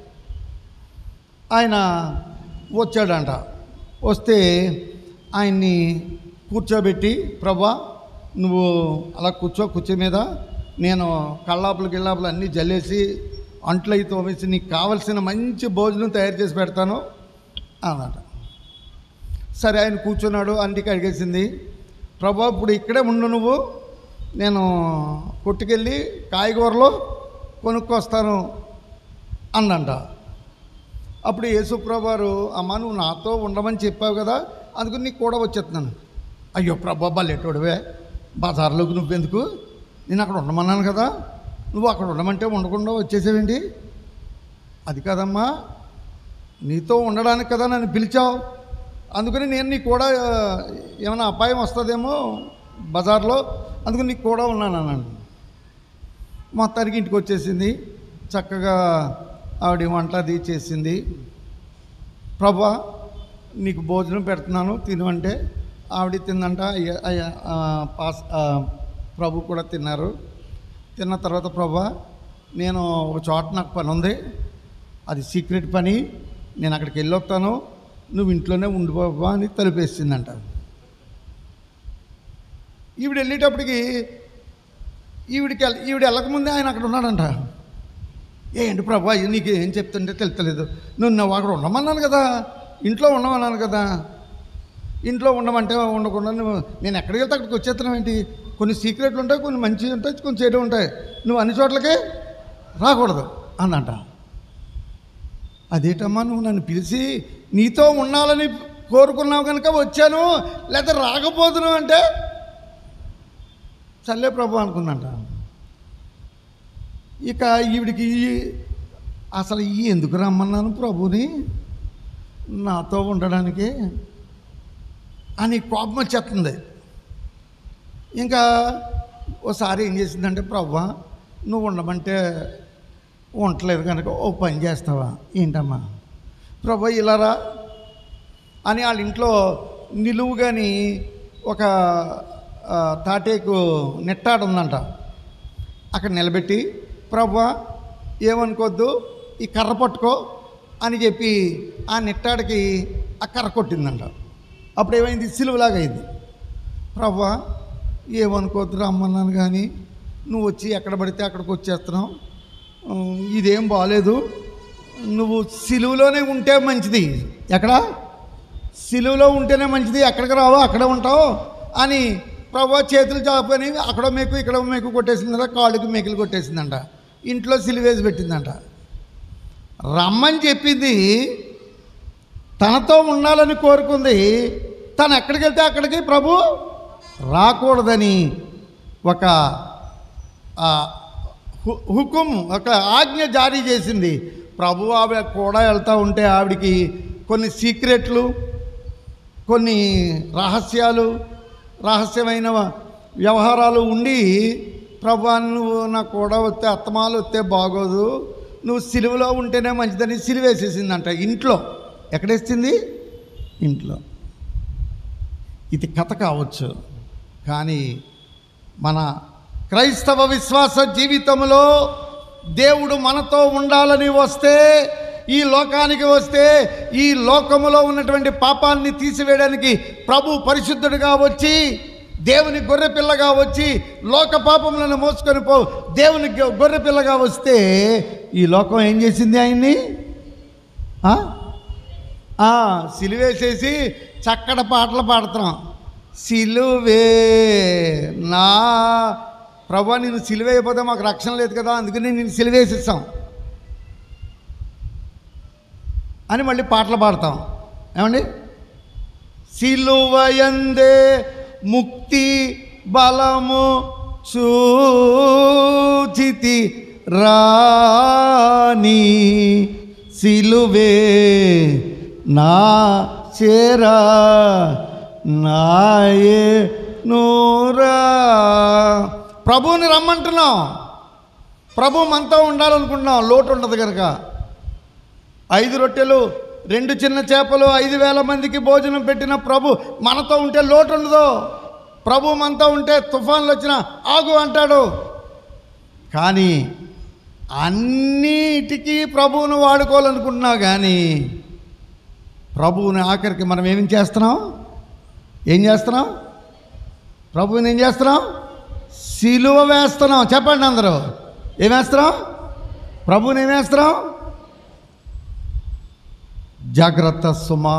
ఆయన వచ్చాడంట వస్తే ఆయన్ని కూర్చోబెట్టి ప్రభా నువ్వు అలా కూర్చో కుర్చీ మీద నేను కళ్ళాపులు గిల్లాపులు అన్నీ జల్లేసి అంట్లు అయి తోమేసి నీకు కావలసిన మంచి భోజనం తయారు చేసి పెడతాను అన్నట సరే ఆయన కూర్చున్నాడు అంటికి అడిగేసింది ప్రభా ఇప్పుడు ఇక్కడే ఉండు నువ్వు నేను కొట్టుకెళ్ళి కాయగూరలు కొనుక్కొస్తాను అందంట అప్పుడు యేసుప్రభారు అమ్మ నువ్వు నాతో ఉండమని చెప్పావు కదా అందుకని నీకు కూడా వచ్చేస్తున్నాను అయ్యో ప్రభా బల్లెటోడివే బజార్లోకి నువ్వెందుకు నేను అక్కడ ఉండమన్నాను కదా నువ్వు అక్కడ ఉండమంటే ఉండకుండా వచ్చేసేవేంటి అది కాదమ్మా నీతో ఉండడానికి కదా నన్ను పిలిచావు అందుకని నేను నీకు కూడా ఆ, ఏమైనా అపాయం వస్తుందేమో బజార్లో అందుకని నీకు కూడా ఉన్నాను అన్నాను మొత్తానికి ఇంటికి వచ్చేసింది చక్కగా ఆవిడ వంట అది చేసింది ప్రభా నీకు భోజనం పెడుతున్నాను తినమంటే ఆవిడ తిందంట అయ్య అయ్య ఆ, పాస్ ఆ, ప్రభు కూడా తిన్నారు తిన్న తర్వాత ప్రభా నేను ఒక చోట నాకు పని ఉంది అది సీక్రెట్ పని నేను అక్కడికి వెళ్ళొస్తాను నువ్వు ఇంట్లోనే ఉండిపోవా అని తలుపేసిందంట ఈవిడ వెళ్ళేటప్పటికి ఈవిడికి వెళ్ళ- ఈవిడ వెళ్ళకముందే ఆయన అక్కడ ఉన్నాడంట ఏంటి ప్రభా ఇది నీకు ఏం చెప్తుంటే తెలుస్తలేదు నువ్వు నువ్వు అక్కడ ఉండమన్నాను కదా ఇంట్లో ఉండమన్నాను కదా ఇంట్లో ఉండమంటే ఉండకుండా నువ్వు నేను ఎక్కడికి వెళ్తే అక్కడికి వచ్చేస్తున్నావు ఏంటి కొన్ని సీక్రెట్లు ఉంటాయి కొన్ని మంచివి ఉంటాయి కొన్ని చేయడం ఉంటాయి నువ్వు అన్ని చోట్లకే రాకూడదు అన్నంట అదేటమ్మా నువ్వు నన్ను పిలిచి నీతో ఉండాలని కోరుకున్నావు కనుక వచ్చాను లేకపోతే రాకపోదును అంటే చల్లే ప్రభు అనుకుందంట ఇక ఈవిడికి అసలు ఈ ఎందుకు రమ్మన్నాను ప్రభుని నాతో ఉండడానికి అని కోపం వచ్చేస్తుంది ఇంకా ఓసారి ఏం చేసిందంటే ప్రభా నువ్వు ఉండమంటే ఉండలేదు కనుక ఓ పని చేస్తావా ఏంటమ్మా ప్రభా ఇలారా అని వాళ్ళ ఇంట్లో నిలువుగాని ఒక ఆ, తాటేకు నెట్టాడు ఉందంట అక్కడ నిలబెట్టి ప్రభా ఏమనుకోవద్దు ఈ కర్ర పట్టుకో అని చెప్పి ఆ నెట్టాడికి ఆ కర్ర కొట్టిందంట అప్పుడు ఏమైంది సిలువలాగా అయింది ప్రభా ఏమనుకోవద్దు రమ్మన్నాను కానీ నువ్వు వచ్చి ఎక్కడ పడితే అక్కడికి వచ్చేస్తున్నావు ఉమ్, ఇదేం బాగాలేదు నువ్వు సిలువలోనే ఉంటే మంచిది ఎక్కడ సిలువలో ఉంటేనే మంచిది ఎక్కడికి రావో అక్కడ ఉంటావు అని ప్రభా చేతులు చాపని అక్కడ మేకు ఇక్కడ మేకు కొట్టేసిందంట కాళ్ళకి మేకులు కొట్టేసిందంట ఇంట్లో సిలువేసి పెట్టిందంట రమ్మని చెప్పింది తనతో ఉండాలని కోరుకుంది తను ఎక్కడికి వెళ్తే అక్కడికి ప్రభు రాకూడదని ఒక ఆ, హు- హుకుం ఒక ఆజ్ఞ జారీ చేసింది ప్రభు ఆవిడ కూడా వెళ్తూ ఉంటే ఆవిడికి కొన్ని సీక్రెట్లు కొన్ని రహస్యాలు రహస్యమైన వ్యవహారాలు ఉండి ప్రభా నువ్వు నా కూడా వస్తే అత్తమాలు వస్తే బాగోదు నువ్వు సిలువలో ఉంటేనే మంచిదని సిలువేసేసిందంట ఇంట్లో ఎక్కడేసింది ఇంట్లో ఇది కథ కావచ్చు కానీ మన క్రైస్తవ విశ్వాస జీవితంలో దేవుడు మనతో ఉండాలని వస్తే ఈ లోకానికి వస్తే ఈ లోకములో ఉన్నటువంటి పాపాన్ని తీసివేయడానికి ప్రభు పరిశుద్ధుడిగా వచ్చి దేవుని గొర్రె పిల్లగా వచ్చి లోక పాపములను మోసుకొని పో దేవుని గొ- గొర్రె పిల్లగా వస్తే ఈ లోకం ఏం చేసింది ఆయన్ని ఆ? ఆ, సిలువేసేసి చక్కడ పాటలు పాడుతున్నాం సిలువే నా ప్రభా నేను సిలువేయకపోతే మాకు రక్షణ లేదు కదా అందుకని నేను సిలువేసిస్తాం అని మళ్ళీ పాటలు పాడతాం ఏమండి సిలువయందే ముక్తి బలము చూచితి రాని సిలువే నా చేరా నాయే నూరా ప్రభువుని రమ్మంటున్నాం ప్రభు మనతో ఉండాలనుకుంటున్నాం లోటు ఉండదు కనుక ఐదు రొట్టెలు రెండు చిన్న చేపలు ఐదు వేల మందికి భోజనం పెట్టిన ప్రభు మనతో ఉంటే లోటు ఉండదు ప్రభు మనతో ఉంటే తుఫాన్లు వచ్చిన ఆగు అంటాడు కానీ అన్నిటికీ ప్రభువును వాడుకోవాలనుకుంటున్నావు కానీ ప్రభువుని ఆఖరికి మనం ఏం చేస్తున్నాం ఏం చేస్తున్నాం ప్రభువుని ఏం చేస్తున్నాం సిలువ వేస్తున్నాం చెప్పండి అందరూ ఏం వేస్తున్నాం ప్రభువుని ఏం వేస్తున్నాం జాగ్రత్త సుమా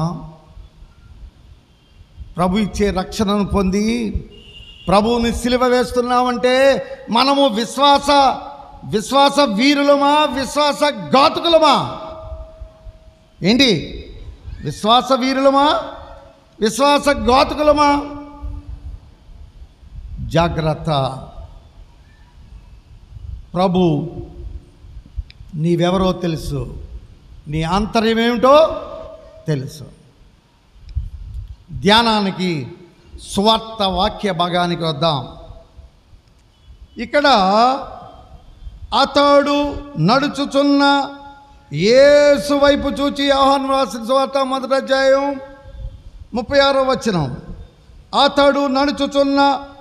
ప్రభు ఇచ్చే రక్షణను పొంది ప్రభువుని సిలువ వేస్తున్నామంటే మనము విశ్వాస విశ్వాస వీరులమా విశ్వాస ఘాతుకులమా ఏంటి విశ్వాస వీరులమా విశ్వాస ఘాతుకులమా జాగ్రత్త ప్రభు నీవెవరో తెలుసు నీ ఆంతర్యం ఏమిటో తెలుసు ధ్యానానికి స్వార్థ వాక్య భాగానికి వద్దాం ఇక్కడ అతడు నడుచుచున్న యేసు వైపు చూచి ఆహ్వానం రాసిన స్వార్థ మొదటి అధ్యాయం ముప్పై ఆరో వచనం అతడు నడుచుచున్న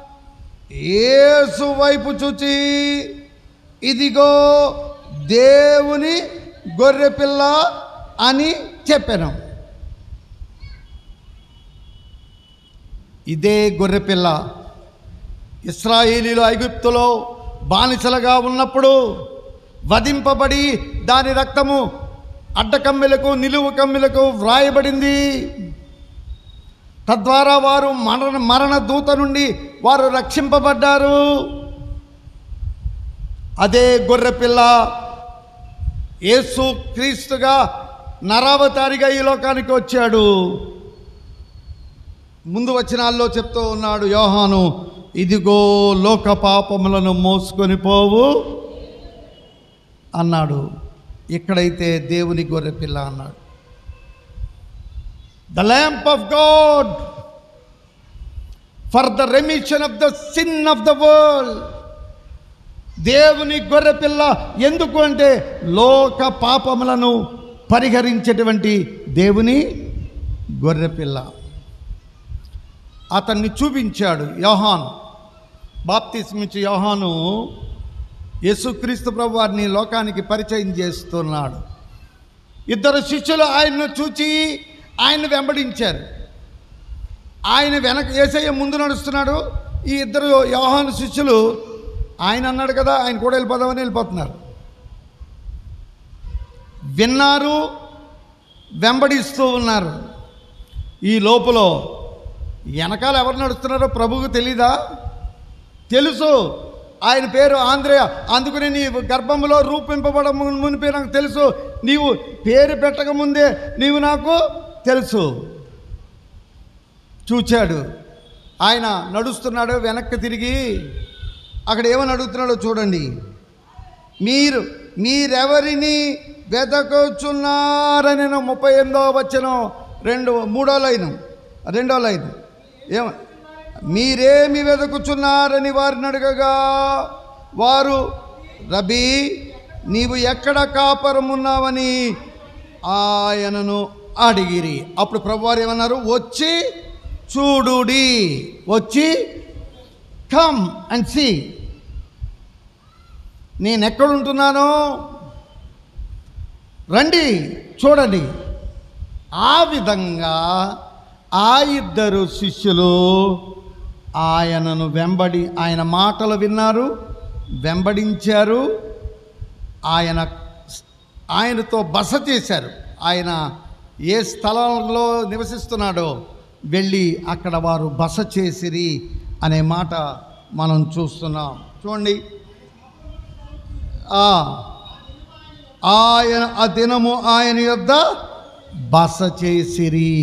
యేసు వైపు చూచి ఇదిగో దేవుని గొర్రెపిల్ల అని చెప్పాను ఇదే గొర్రెపిల్ల ఇస్రాయేలీలు ఐగుప్తులో బానిసలుగా ఉన్నప్పుడు వధింపబడి దాని రక్తము అడ్డకమ్మెలకు నిలువు కమ్మెలకు వ్రాయబడింది తద్వారా వారు మరణ మరణ దూత నుండి వారు రక్షింపబడ్డారు అదే గొర్రెపిల్ల యేసు క్రీస్తుగా నరావతారిగా ఈ లోకానికి వచ్చాడు ముందు వచనాల్లో చెప్తూ ఉన్నాడు యోహాను ఇదిగో లోక పాపములను మోసుకొని పోవు అన్నాడు ఇక్కడైతే దేవుని గొర్రెపిల్ల అన్నాడు the lamp of God for the remission of the sin of the world దేవుని గొర్రెపిల్ల ఎందుకు అంటే లోక పాపములను పరిహరించేటువంటి దేవుని గొర్రెపిల్ల అతన్ని చూపించాడు యోహాను బాప్తిస్మిచ్చి యోహాను యేసుక్రీస్తు ప్రభు వారిని లోకానికి పరిచయం చేస్తున్నాడు ఇద్దరు శిష్యులు ఆయన్ను చూచి ఆయన వెంబడించారు ఆయన వెనక ఏసయ్య ముందు నడుస్తున్నాడు ఈ ఇద్దరు యోహాను శిష్యులు ఆయన అన్నాడు కదా ఆయన కూడా వెళ్ళిపోదామని వెళ్ళిపోతున్నారు విన్నారు వెంబడిస్తూ ఉన్నారు ఈ లోపల వెనకాల ఎవరు నడుస్తున్నారో ప్రభువుకు తెలీదా తెలుసు ఆయన పేరు ఆంధ్రేయ అందుకని నీ గర్భంలో రూపింపబడ మునిపే నాకు తెలుసు నీవు పేరు పెట్టక ముందే నీవు నాకు తెలుసు చూచాడు ఆయన నడుస్తున్నాడు వెనక్కి తిరిగి అక్కడ ఏమని అడుగుతున్నాడో చూడండి మీరు మీరెవరిని వెతకుచున్నారని నేను ముప్పై ఎనిమిదో వచ్చిన రెండు మూడో లైను రెండో లైన్ ఏమ మీరేమి వెతుకుచున్నారని వారిని అడగగా వారు రబీ నీవు ఎక్కడ కాపరం ఉన్నావని ఆయనను అడిగిరి అప్పుడు ప్రభువారు ఏమన్నారు వచ్చి చూడుడి వచ్చి కమ్ అండ్ సీ నేను ఎక్కడుంటున్నానో రండి చూడండి ఆ విధంగా ఆ ఇద్దరు శిష్యులు ఆయనను వెంబడి ఆయన మాటలు విన్నారు వెంబడించారు ఆయన ఆయనతో బస చేశారు ఆయన ఏ స్థలంలో నివసిస్తున్నాడో వెళ్ళి అక్కడ వారు బస చేసిరి అనే మాట మనం చూస్తున్నాం చూడండి ఆ ఆయన ఆ దినము ఆయన యొద్ద బస చేసిరి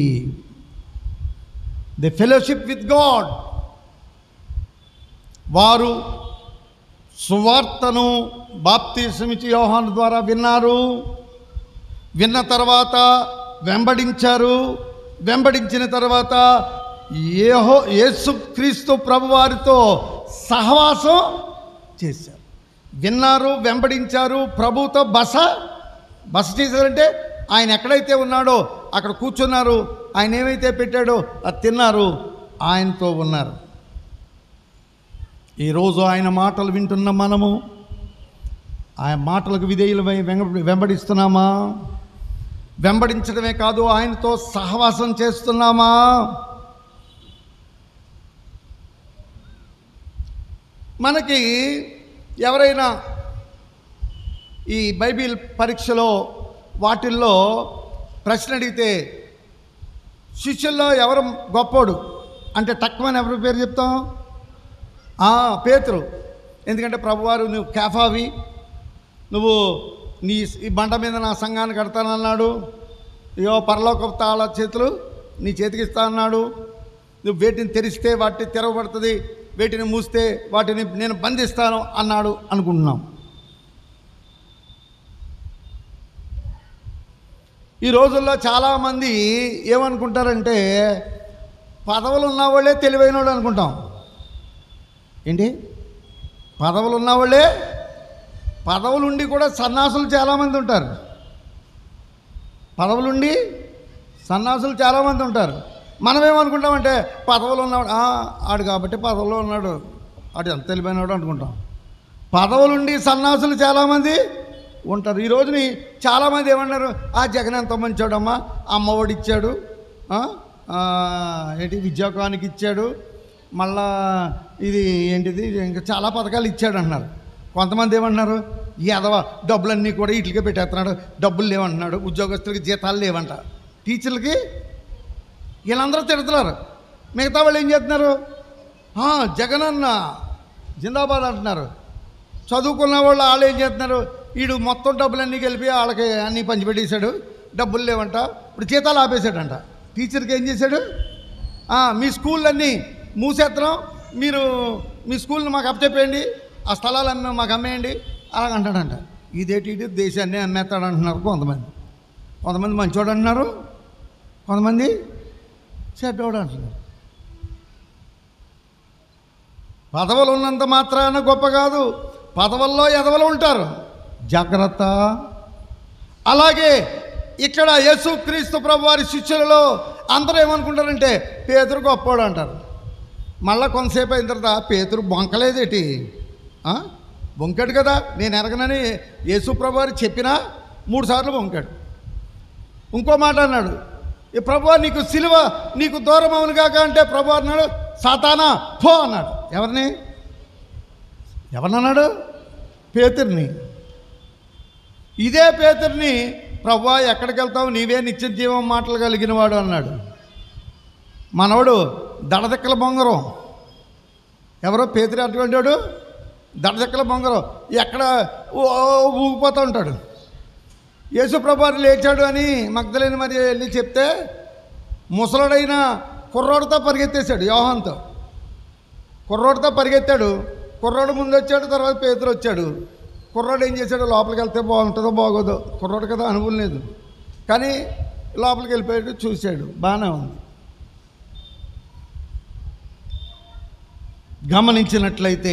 ది ఫెలోషిప్ విత్ గాడ్ వారు సువార్తను బాప్తీసమిచ్చి యోహాను ద్వారా విన్నారు విన్న తర్వాత వెంబడించారు వెంబడించిన తర్వాత ఏహో యేసుక్రీస్తు ప్రభువారితో సహవాసం చేశారు విన్నారు వెంబడించారు ప్రభుతో బస బస చేశారంటే ఆయన ఎక్కడైతే ఉన్నాడో అక్కడ కూర్చున్నారు ఆయన ఏమైతే పెట్టాడో అది తిన్నారు ఆయనతో ఉన్నారు ఈరోజు ఆయన మాటలు వింటున్న మనము ఆయన మాటలకు విధేయులమై వెంబ వెంబడిస్తున్నామా వెంబడించడమే కాదు ఆయనతో సహవాసం చేస్తున్నామా మనకి ఎవరైనా ఈ బైబిల్ పరీక్షలో వాటిల్లో ప్రశ్న అడిగితే శిష్యుల్లో ఎవరు గొప్పోడు అంటే తక్కువని ఎవరి పేరు చెప్తాం ఆ, పేతురు ఎందుకంటే ప్రభువారు నువ్వు కేఫావి నువ్వు నీ ఈ బండ మీద నా సంఘాన్ని కడతానన్నాడు ఇగో పరలోక తాళ చేతులు నీ చేతికి ఇస్తా అన్నాడు నువ్వు వేటిని తెరిస్తే వాటిని తెరవబడుతుంది వేటిని మూస్తే వాటిని నేను బంధిస్తాను అన్నాడు అనుకుంటున్నాం ఈ రోజుల్లో చాలామంది ఏమనుకుంటారంటే పదవులు ఉన్నవాళ్ళే తెలివైనవాడు అనుకుంటాం ఏంటి పదవులు ఉన్నవాళ్ళే పదవులుండి కూడా సన్నాసులు చాలామంది ఉంటారు పదవులుండి సన్నాసులు చాలామంది ఉంటారు మనం ఏమనుకుంటామంటే పదవులు ఉన్నవాడు "ఆ, ఆడు కాబట్టి పదవులో ఉన్నాడు ఆడు ఎంత తెలివైనవాడు అనుకుంటాం పదవులుండి సన్నాసులు చాలామంది ఉంటారు ఈ రోజుని చాలామంది ఏమన్నారు ఆ జగన్ ఎంత మంచోడమ్మా అమ్మఒడి ఇచ్చాడు ఆ, ఆ, ఏంటి విద్యాకానికి ఇచ్చాడు మళ్ళా ఇది ఏంటిది ఇంకా చాలా పథకాలు ఇచ్చాడు అంటున్నారు కొంతమంది ఏమంటున్నారు ఎదవ డబ్బులన్నీ కూడా వీటికే పెట్టేస్తున్నాడు డబ్బులు లేవంటున్నాడు ఉద్యోగస్తులకి జీతాలు లేవంట టీచర్లకి వీళ్ళందరూ తిడుతున్నారు మిగతా వాళ్ళు ఏం చేస్తున్నారు "ఆ, జగన్ అన్న జిందాబాద్ అంటున్నారు చదువుకున్న వాళ్ళు వాళ్ళు ఏం చేస్తున్నారు వీడు మొత్తం డబ్బులన్నీ కలిపి వాళ్ళకి అన్నీ పంచిపెట్టేశాడు డబ్బులు లేవంట ఇప్పుడు జీతాలు ఆపేశాడంట టీచర్కి ఏం చేశాడు "ఆ, మీ స్కూళ్ళన్నీ మూసేస్తున్నాం మీరు మీ స్కూల్ని మాకు అప్పచెప్పేయండి ఆ స్థలాలు అమ్మే మాకు అమ్మేయండి అలాగ అంటాడంట ఇదేటి ఇటు దేశాన్ని అమ్మేస్తాడు అంటున్నారు కొంతమంది కొంతమంది మంచోడు అంటున్నారు కొంతమంది చెడ్డోడు అంటున్నారు పదవులు ఉన్నంత మాత్రాన గొప్ప కాదు పదవుల్లో ఎదవలు ఉంటారు జాగ్రత్త అలాగే ఇక్కడ యేసుక్రీస్తు ప్రభు వారి శిష్యులలో అందరూ ఏమనుకుంటారంటే పేతురు గొప్పోడు అంటారు మళ్ళా కొంతసేపు అయిన తర్వాత పేతురు బొంకలేదేటి ఆ? బొంకాడు కదా నేను ఎరగనని యేసు ప్రభు వారు చెప్పినా మూడు సార్లు బొంకాడు ఇంకో మాట అన్నాడు ఈ ప్రభు నీకు సిలువ నీకు దూరం అవును కాక అంటే ప్రభు అన్నాడు సాతానా పో అన్నాడు ఎవరిని ఎవరినన్నాడు పేతుర్ని ఇదే పేతుర్ని ప్రభు ఎక్కడికి వెళ్తావు నీవే నిత్య జీవం మాటలు కలిగిన వాడు అన్నాడు మనవడు దడదెక్కల బొంగరం ఎవరో పేతురు అటువంటి వాడు దడదెక్కల బొంగరం ఎక్కడ ఓ ఊగిపోతూ ఉంటాడు యేసుప్రభారు లేచాడు అని మగ్ధలేని మరి వెళ్ళి చెప్తే ముసలుడైన కుర్రోడితో పరిగెత్తేశాడు యోహంతో కుర్రోడితో పరిగెత్తాడు కుర్రోడు ముందు వచ్చాడు తర్వాత పేతురు వచ్చాడు కుర్రోడు ఏం చేశాడు లోపలికి వెళ్తే బాగుంటుందో బాగోదో కుర్రోడు కదా అనుభవం లేదు కానీ లోపలికి వెళ్ళిపోయాడు చూశాడు బాగానే ఉంది గమనించినట్లయితే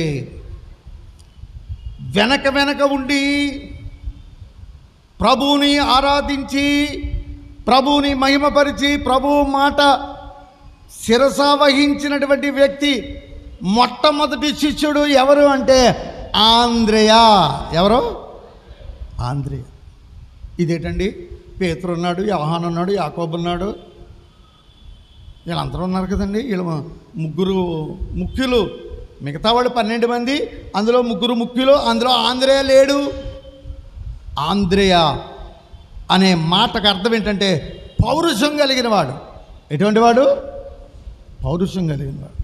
వెనక వెనక ఉండి ప్రభువుని ఆరాధించి ప్రభువుని మహిమపరిచి ప్రభువు మాట శిరస వహించినటువంటి వ్యక్తి మొట్టమొదటి శిష్యుడు ఎవరు అంటే ఆంధ్రేయ ఎవరు ఆంధ్రేయ ఇదేంటండి పేతురు ఉన్నాడు యోహాన్ ఉన్నాడు యాకోబు ఉన్నాడు వీళ్ళందరూ ఉన్నారు కదండి వీళ్ళు ముగ్గురు ముఖ్యులు మిగతా వాళ్ళు పన్నెండు మంది అందులో ముగ్గురు ముఖ్యులు అందులో ఆంధ్రేయ లేడు ఆంధ్రేయ అనే మాటకు అర్థం ఏంటంటే పౌరుషం కలిగిన వాడు ఎటువంటి వాడు పౌరుషం కలిగిన వాడు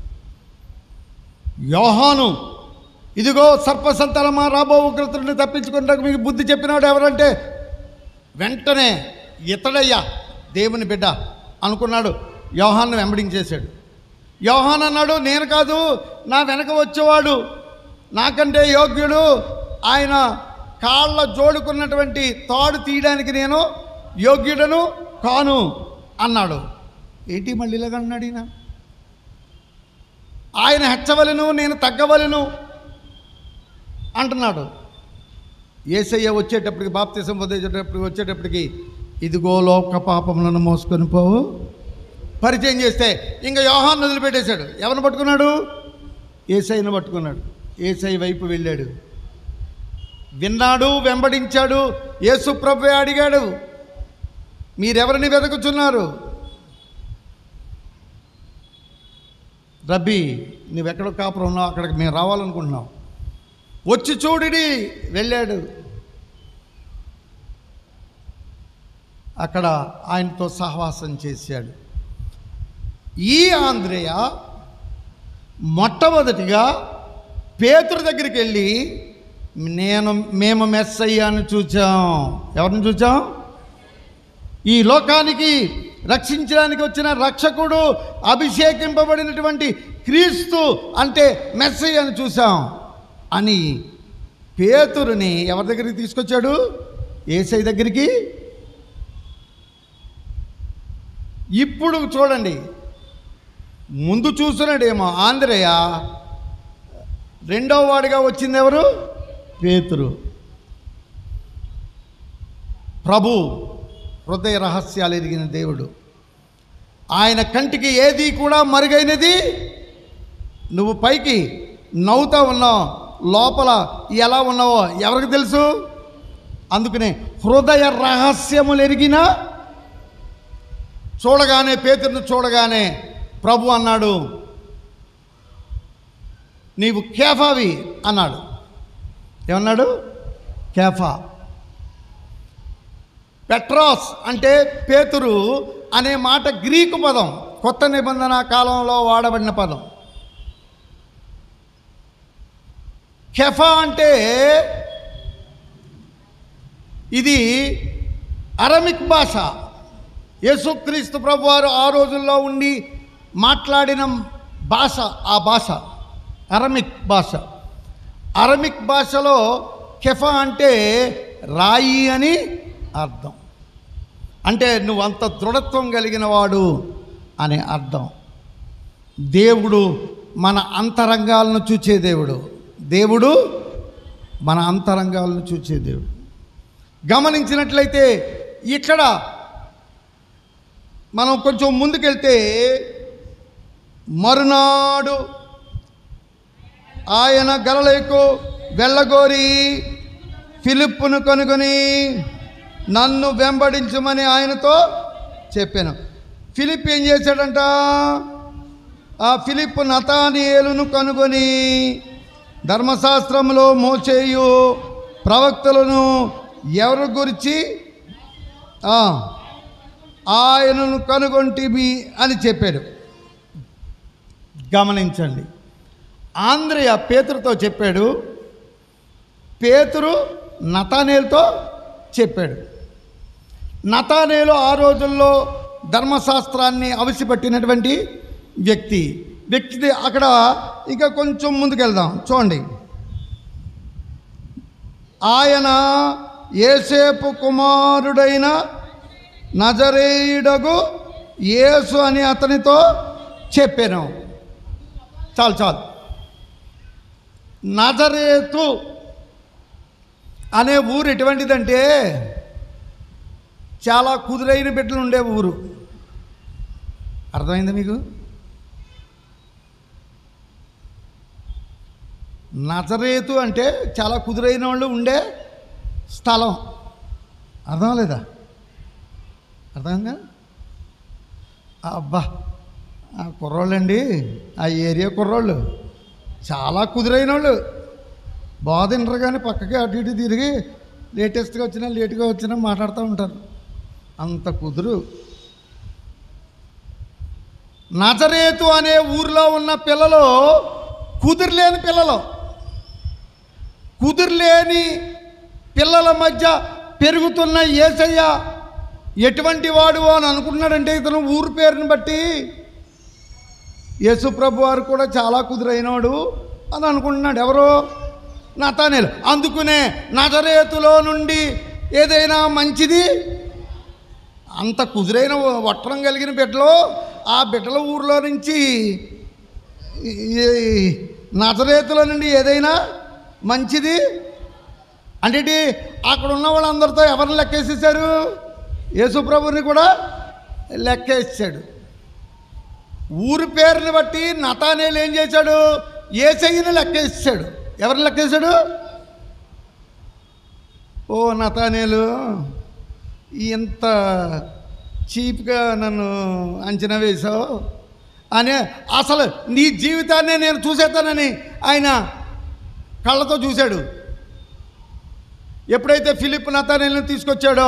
యోహాను ఇదిగో సర్పసంతలమా రాబో ఉగ్రతని తప్పించుకుంటానికి మీకు బుద్ధి చెప్పినాడు ఎవరంటే వెంటనే ఇతడయ్యా దేవుని బిడ్డ అనుకున్నాడు యోహాన్ని వెంబడించేశాడు యోహాన్ అన్నాడు నేను కాదు నా వెనక వచ్చేవాడు నాకంటే యోగ్యుడు ఆయన కాళ్ళ జోడుకున్నటువంటి తాడు తీయడానికి నేను యోగ్యుడను కాను అన్నాడు ఏంటి మళ్ళీ ఇలాగ అన్నాడు ఈయన ఆయన హెచ్చవలను నేను తగ్గవలను అంటున్నాడు ఏసయ్య వచ్చేటప్పటికి బాప్తిసం పొందేటప్పటికి వచ్చేటప్పటికి ఇదిగో లోక పాపములను మోసుకొని పోవు పరిచయం చేస్తే ఇంకా యోహాన్ని వదిలిపెట్టేశాడు ఎవరిని పట్టుకున్నాడు ఏసైని పట్టుకున్నాడు ఏసై వైపు వెళ్ళాడు విన్నాడు వెంబడించాడు యేసు ప్రభు అడిగాడు మీరెవరిని వెతుకుతున్నారు రబ్బీ నువ్వెక్కడ కాపురం ఉన్నావు అక్కడికి మేము రావాలనుకుంటున్నాం వచ్చి చూడిడి వెళ్ళాడు అక్కడ ఆయనతో సహవాసం చేశాడు ఈ ఆంధ్రేయ మొట్టమొదటిగా పేతురు దగ్గరికి వెళ్ళి నేను మేము మెస్ అయ్యాను చూచాం ఎవరిని చూచాం ఈ లోకానికి రక్షించడానికి వచ్చిన రక్షకుడు అభిషేకింపబడినటువంటి క్రీస్తు అంటే మెస్సై అని చూసాం అని పేతురుని ఎవరి దగ్గరికి తీసుకొచ్చాడు ఏసై దగ్గరికి ఇప్పుడు చూడండి ముందు చూస్తున్నాడేమో ఆంధ్రయ్య రెండవ వాడిగా వచ్చింది ఎవరు పేతురు ప్రభు హృదయ రహస్యాలు ఎరిగిన దేవుడు ఆయన కంటికి ఏది కూడా మరుగైనది నువ్వు పైకి నవ్వుతా ఉన్నావు లోపల ఎలా ఉన్నావో ఎవరికి తెలుసు అందుకనే హృదయ రహస్యములు ఎరిగిన చూడగానే పేతురును చూడగానే ప్రభు అన్నాడు నీవు కేఫావి అన్నాడు ఏమన్నాడు కేఫా పెట్రాస్ అంటే పేతురు అనే మాట గ్రీకు పదం కొత్త నిబంధన కాలంలో వాడబడిన పదం కెఫా అంటే ఇది అరమిక్ భాష యేసుక్రీస్తు ప్రభువారు ఆ రోజుల్లో ఉండి మాట్లాడిన భాష ఆ భాష అరమిక్ భాష అరమిక్ భాషలో కెఫా అంటే రాయి అని అర్థం అంటే నువ్వు అంత దృఢత్వం కలిగిన వాడు అనే అర్థం దేవుడు మన అంతరంగాలను చూచే దేవుడు దేవుడు మన అంతరంగాలను చూచే దేవుడు గమనించినట్లయితే ఇక్కడ మనం కొంచెం ముందుకెళ్తే మరునాడు ఆయన గలలేకు వెళ్ళగోరి ఫిలిప్పును కనుగొని నన్ను వెంబడించమని ఆయనతో చెప్పాను ఫిలిప్ ఏం చేశాడంట ఆ ఫిలిప్ నతానియేలును కనుగొని ధర్మశాస్త్రంలో మోచేయు ప్రవక్తలను ఎవరి గురించి ఆ, ఆయనను కనుగొంటిమి అని చెప్పాడు గమనించండి ఆంధ్రయ పేతురుతో చెప్పాడు పేతురు నతానేలుతో చెప్పాడు నతానేలు ఆ రోజుల్లో ధర్మశాస్త్రాన్ని అవసిపట్టినటువంటి వ్యక్తి వ్యక్తి అక్కడ ఇంకా కొంచెం ముందుకెళ్దాం చూడండి ఆయన ఏసేపు కుమారుడైన నజరేయుడగు యేసు అని అతనితో చెప్పాను చాలు చాలు నజరేతు అనే ఊరు ఎటువంటిదంటే చాలా కుదురైన బిడ్డలు ఉండే ఊరు అర్థమైందా మీకు నజరేతు అంటే చాలా కుదురైన వాళ్ళు ఉండే స్థలం అర్థం లేదా అర్థమైందా అబ్బా ఆ కుర్రోళ్ళండి ఆ ఏరియా కుర్రోళ్ళు చాలా కుదురైన వాళ్ళు బాగా తినరు కానీ పక్కకి అటు ఇటు తిరిగి లేటెస్ట్గా వచ్చినా లేట్గా వచ్చినా మాట్లాడుతూ ఉంటారు అంత కుదురు నజరేతు అనే ఊరిలో ఉన్న పిల్లలు కుదురులేని పిల్లలు కుదురులేని పిల్లల మధ్య పెరుగుతున్న ఏసయ్య ఎటువంటి వాడు అని అనుకుంటున్నాడంటే ఇతను ఊరు పేరుని బట్టి యేసుప్రభు వారు కూడా చాలా కుదురైనవాడు అని అనుకుంటున్నాడు ఎవరు నతానేలు అందుకునే నజరేతులో నుండి ఏదైనా మంచిది అంత కుదురైన వట్రం కలిగిన బిడ్డలు ఆ బిడ్డల ఊర్లో నుంచి ఈ నజరేతుల నుండి ఏదైనా మంచిది అంటే ఏంటి? అక్కడ ఉన్న వాళ్ళందరితో ఎవరిని లెక్కేసేసారు యేసుప్రభుని కూడా లెక్కేసాడు ఊరి పేరుని బట్టి నతానేలు ఏం చేశాడు ఏసయ్యని లెక్కేసాడు ఎవరిని లెక్కేశాడు ఓ నతానేలు ఇంత చీప్గా నన్ను అంచనా వేశావు అని అసలు నీ జీవితాన్నే నేను చూసేస్తానని ఆయన కళ్ళతో చూశాడు ఎప్పుడైతే ఫిలిప్ నతానేలను తీసుకొచ్చాడో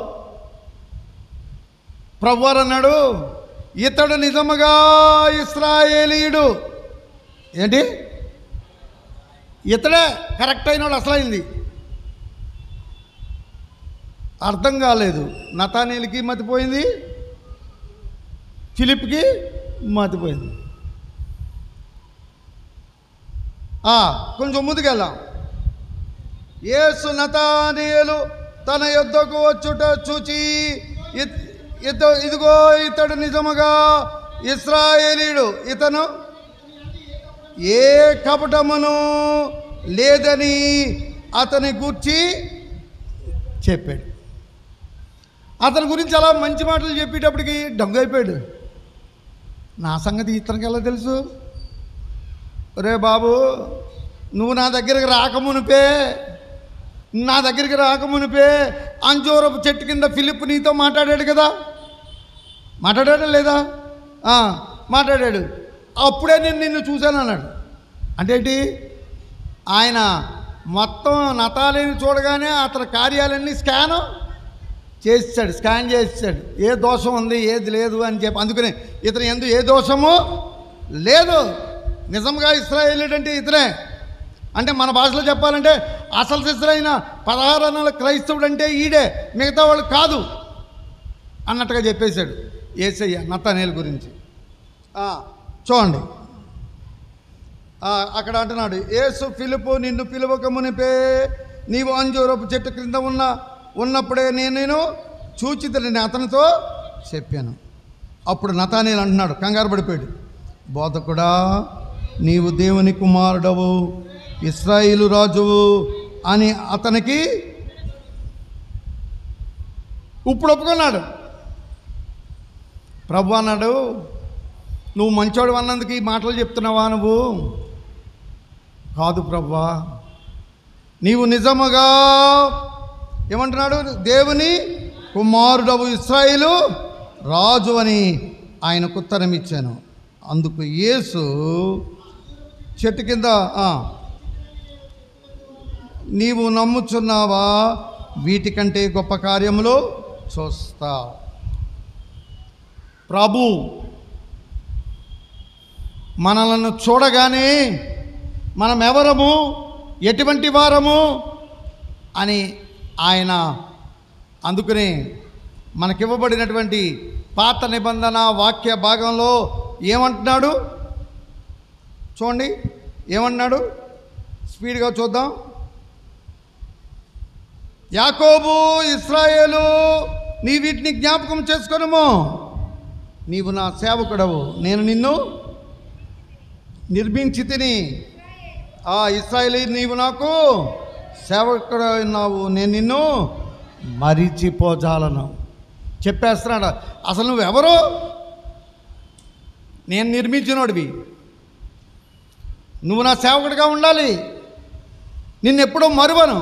ప్రభువారు అన్నాడు ఇతడు నిజముగా ఇస్రాయేలీయుడు ఏంటి ఇతడే కరెక్ట్ అయినాడు అసలైంది అర్థం కాలేదు నతానీలకి మతిపోయింది ఫిలిప్కి మతిపోయింది ఆ, కొంచెం ముందుకెళ్దాం యేసు నతానీయులు తన యుద్ధకు వచ్చుట చూచి ఇత్- ఇత ఇదిగో ఇతడు నిజముగా ఇస్రాయేలీయుడు ఇతను ఏ కపటమును లేదని అతని గూర్చి చెప్పాడు అతని గురించి అలా మంచి మాటలు చెప్పేటప్పటికి డొంగ అయిపోయాడు నా సంగతి ఇతనికి ఎలా తెలుసు రే బాబు నువ్వు నా దగ్గరికి రాకమునిపే నా దగ్గరికి రాకమునిపే అంజూరపు చెట్టు కింద ఫిలిప్ నీతో మాట్లాడాడు కదా మాట్లాడాడా లేదా ఆ, మాట్లాడాడు అప్పుడే నేను నిన్ను చూశాను అన్నాడు అంటే ఏంటి ఆయన మొత్తం నతాలిని చూడగానే అతని కార్యాలన్నీ స్కాను చేస్తాడు స్కాన్ చేస్తాడు ఏ దోషం ఉంది ఏది లేదు అని చెప్పి అందుకనే ఇతను ఎందు ఏ దోషము లేదు నిజంగా ఇస్రాయేలీడు అంటే ఇతనే అంటే మన భాషలో చెప్పాలంటే అసలు సిద్ధరైన పదహారు అన్నల క్రైస్తవుడు అంటే ఈడే మిగతా వాళ్ళు కాదు అన్నట్టుగా చెప్పేశాడు ఏసయ్య నత్తనేలు గురించి ఆ, చూడండి ఆ, అక్కడ అంటున్నాడు ఏసు పిలుపు నిన్ను పిలువక మునిపే నీవు అంజూరపు చెట్టు క్రింద ఉన్న ఉన్నప్పుడే నేను నేను చూచితని అతనితో చెప్పాను అప్పుడు నతానేలు అంటున్నాడు కంగారు పడిపోయాడు బోధకుడా నీవు దేవుని కుమారుడవు ఇస్రాయిలు రాజువు అని అతనికి ఇప్పుడు ఒప్పుకున్నాడు ప్రభు అన్నాడు నువ్వు మంచోడు అన్నందుకు ఈ మాటలు చెప్తున్నావా నువ్వు కాదు ప్రభా నీవు నిజముగా ఏమంటున్నాడు దేవుని కుమారుడవు ఇస్రాయిలు రాజు అని ఆయనకు ఉత్తరం ఇచ్చాను అందుకు యేసు చెట్టు కింద ఆ, నీవు నమ్ముచున్నావా వీటికంటే గొప్ప కార్యములు చూస్తావు ప్రభు మనలను చూడగానే మనం ఎవరము ఎటువంటి వారము అని ఆయన అందుకనే మనకివ్వబడినటువంటి పాత నిబంధన వాక్య భాగంలో ఏమంటున్నాడు చూడండి ఏమన్నాడు స్పీడ్గా చూద్దాం యాకోబు ఇస్రాయేలు నీ వీటిని జ్ఞాపకం చేసుకొనుము నీవు నా సేవకుడవు నేను నిన్ను నిర్మించి తిని ఆ ఇస్రాయేలీ నీవు నాకు సేవకుడు ఉన్నావు నేను నిన్ను మరిచిపోజాలను చెప్పేస్తున్నాడు అసలు నువ్వెవరు నేను నిర్మించినోడివి నువ్వు నా సేవకుడిగా ఉండాలి నిన్నెప్పుడూ మరువను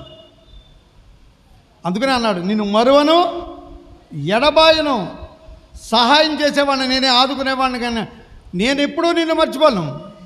అందుకనే అన్నాడు నిన్ను మరువను ఎడబాయను సహాయం చేసేవాడిని నేనే ఆదుకునేవాడిని కానీ నేను ఎప్పుడూ నిన్ను మర్చిపోను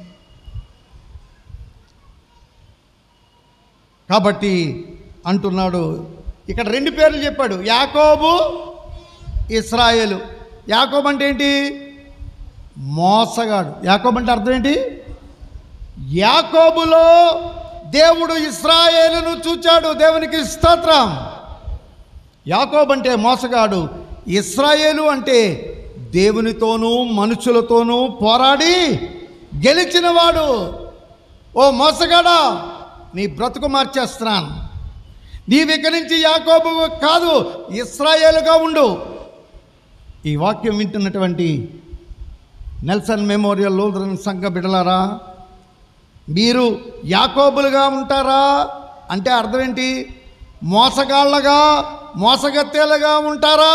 కాబట్టి అంటున్నాడు ఇక్కడ రెండు పేర్లు చెప్పాడు యాకోబు ఇస్రాయేలు యాకోబు అంటే ఏంటి మోసగాడు యాకోబు అంటే అర్థం ఏంటి యాకోబులో దేవుడు ఇస్రాయేలును చూచాడు దేవునికి స్తోత్రం యాకోబు అంటే మోసగాడు ఇస్రాయేలు అంటే దేవునితోనూ మనుషులతోనూ పోరాడి గెలిచినవాడు ఓ మోసగాడా నీ బ్రతుకు మార్చేస్తున్నాను నీవు ఇక్కడి నుంచి యాకోబు కాదు ఇస్రాయేలుగా ఉండు ఈ వాక్యం వింటున్నటువంటి నెల్సన్ మెమోరియల్ లూథరన్ సంఘ బిడలారా మీరు యాకోబులుగా ఉంటారా అంటే అర్థం ఏంటి మోసగాళ్ళగా మోసగత్తేలుగా ఉంటారా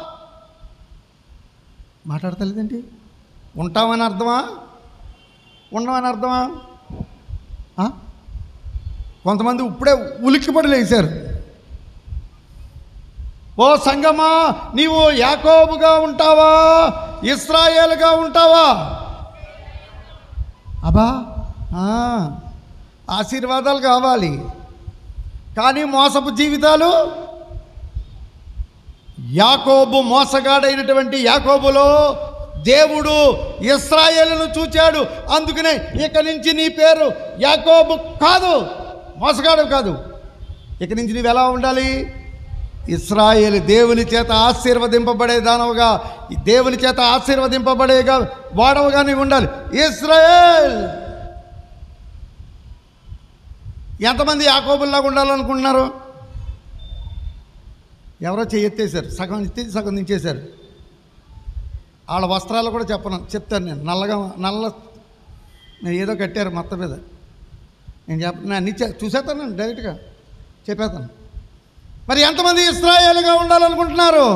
మాట్లాడతలేదేంటి ఉంటామని అర్థమా ఉండమని అర్థమా ఆ? కొంతమంది ఇప్పుడే ఉలిక్కిపడి లేచారు ఓ సంగమా నీవు యాకోబుగా ఉంటావా ఇస్రాయేలుగా ఉంటావా అబా ఆ, ఆశీర్వాదాలు కావాలి కానీ మోసపు జీవితాలు యాకోబు మోసగాడైనటువంటి యాకోబులో దేవుడు ఇస్రాయేలును చూచాడు అందుకనే ఇక నుంచి నీ పేరు యాకోబు కాదు మోసగాడు కాదు ఇక నుంచి నీవు ఎలా ఉండాలి ఇస్రాయేల్ దేవుని చేత ఆశీర్వదింపబడే దానవుగా ఈ దేవుని చేత ఆశీర్వదింపబడేగా వాడవుగా నీవు ఉండాలి ఇస్రాయేల్ ఎంతమంది యాకోబుల్లాగా ఉండాలనుకుంటున్నారు ఎవరో చెయ్యెత్తేశారు సగం ఎత్తి సగం దించేశారు వాళ్ళ వస్త్రాలు కూడా చెప్పను చెప్తాను నేను నల్లగా నల్ల నేను ఏదో కట్టారు మొత్తం మీద నేను చెప్ప నేను అన్ని చే- చూసేస్తాను నేను డైరెక్ట్గా చెప్పేస్తాను మరి ఎంతమంది ఇస్రాయేలుగా ఉండాలనుకుంటున్నారు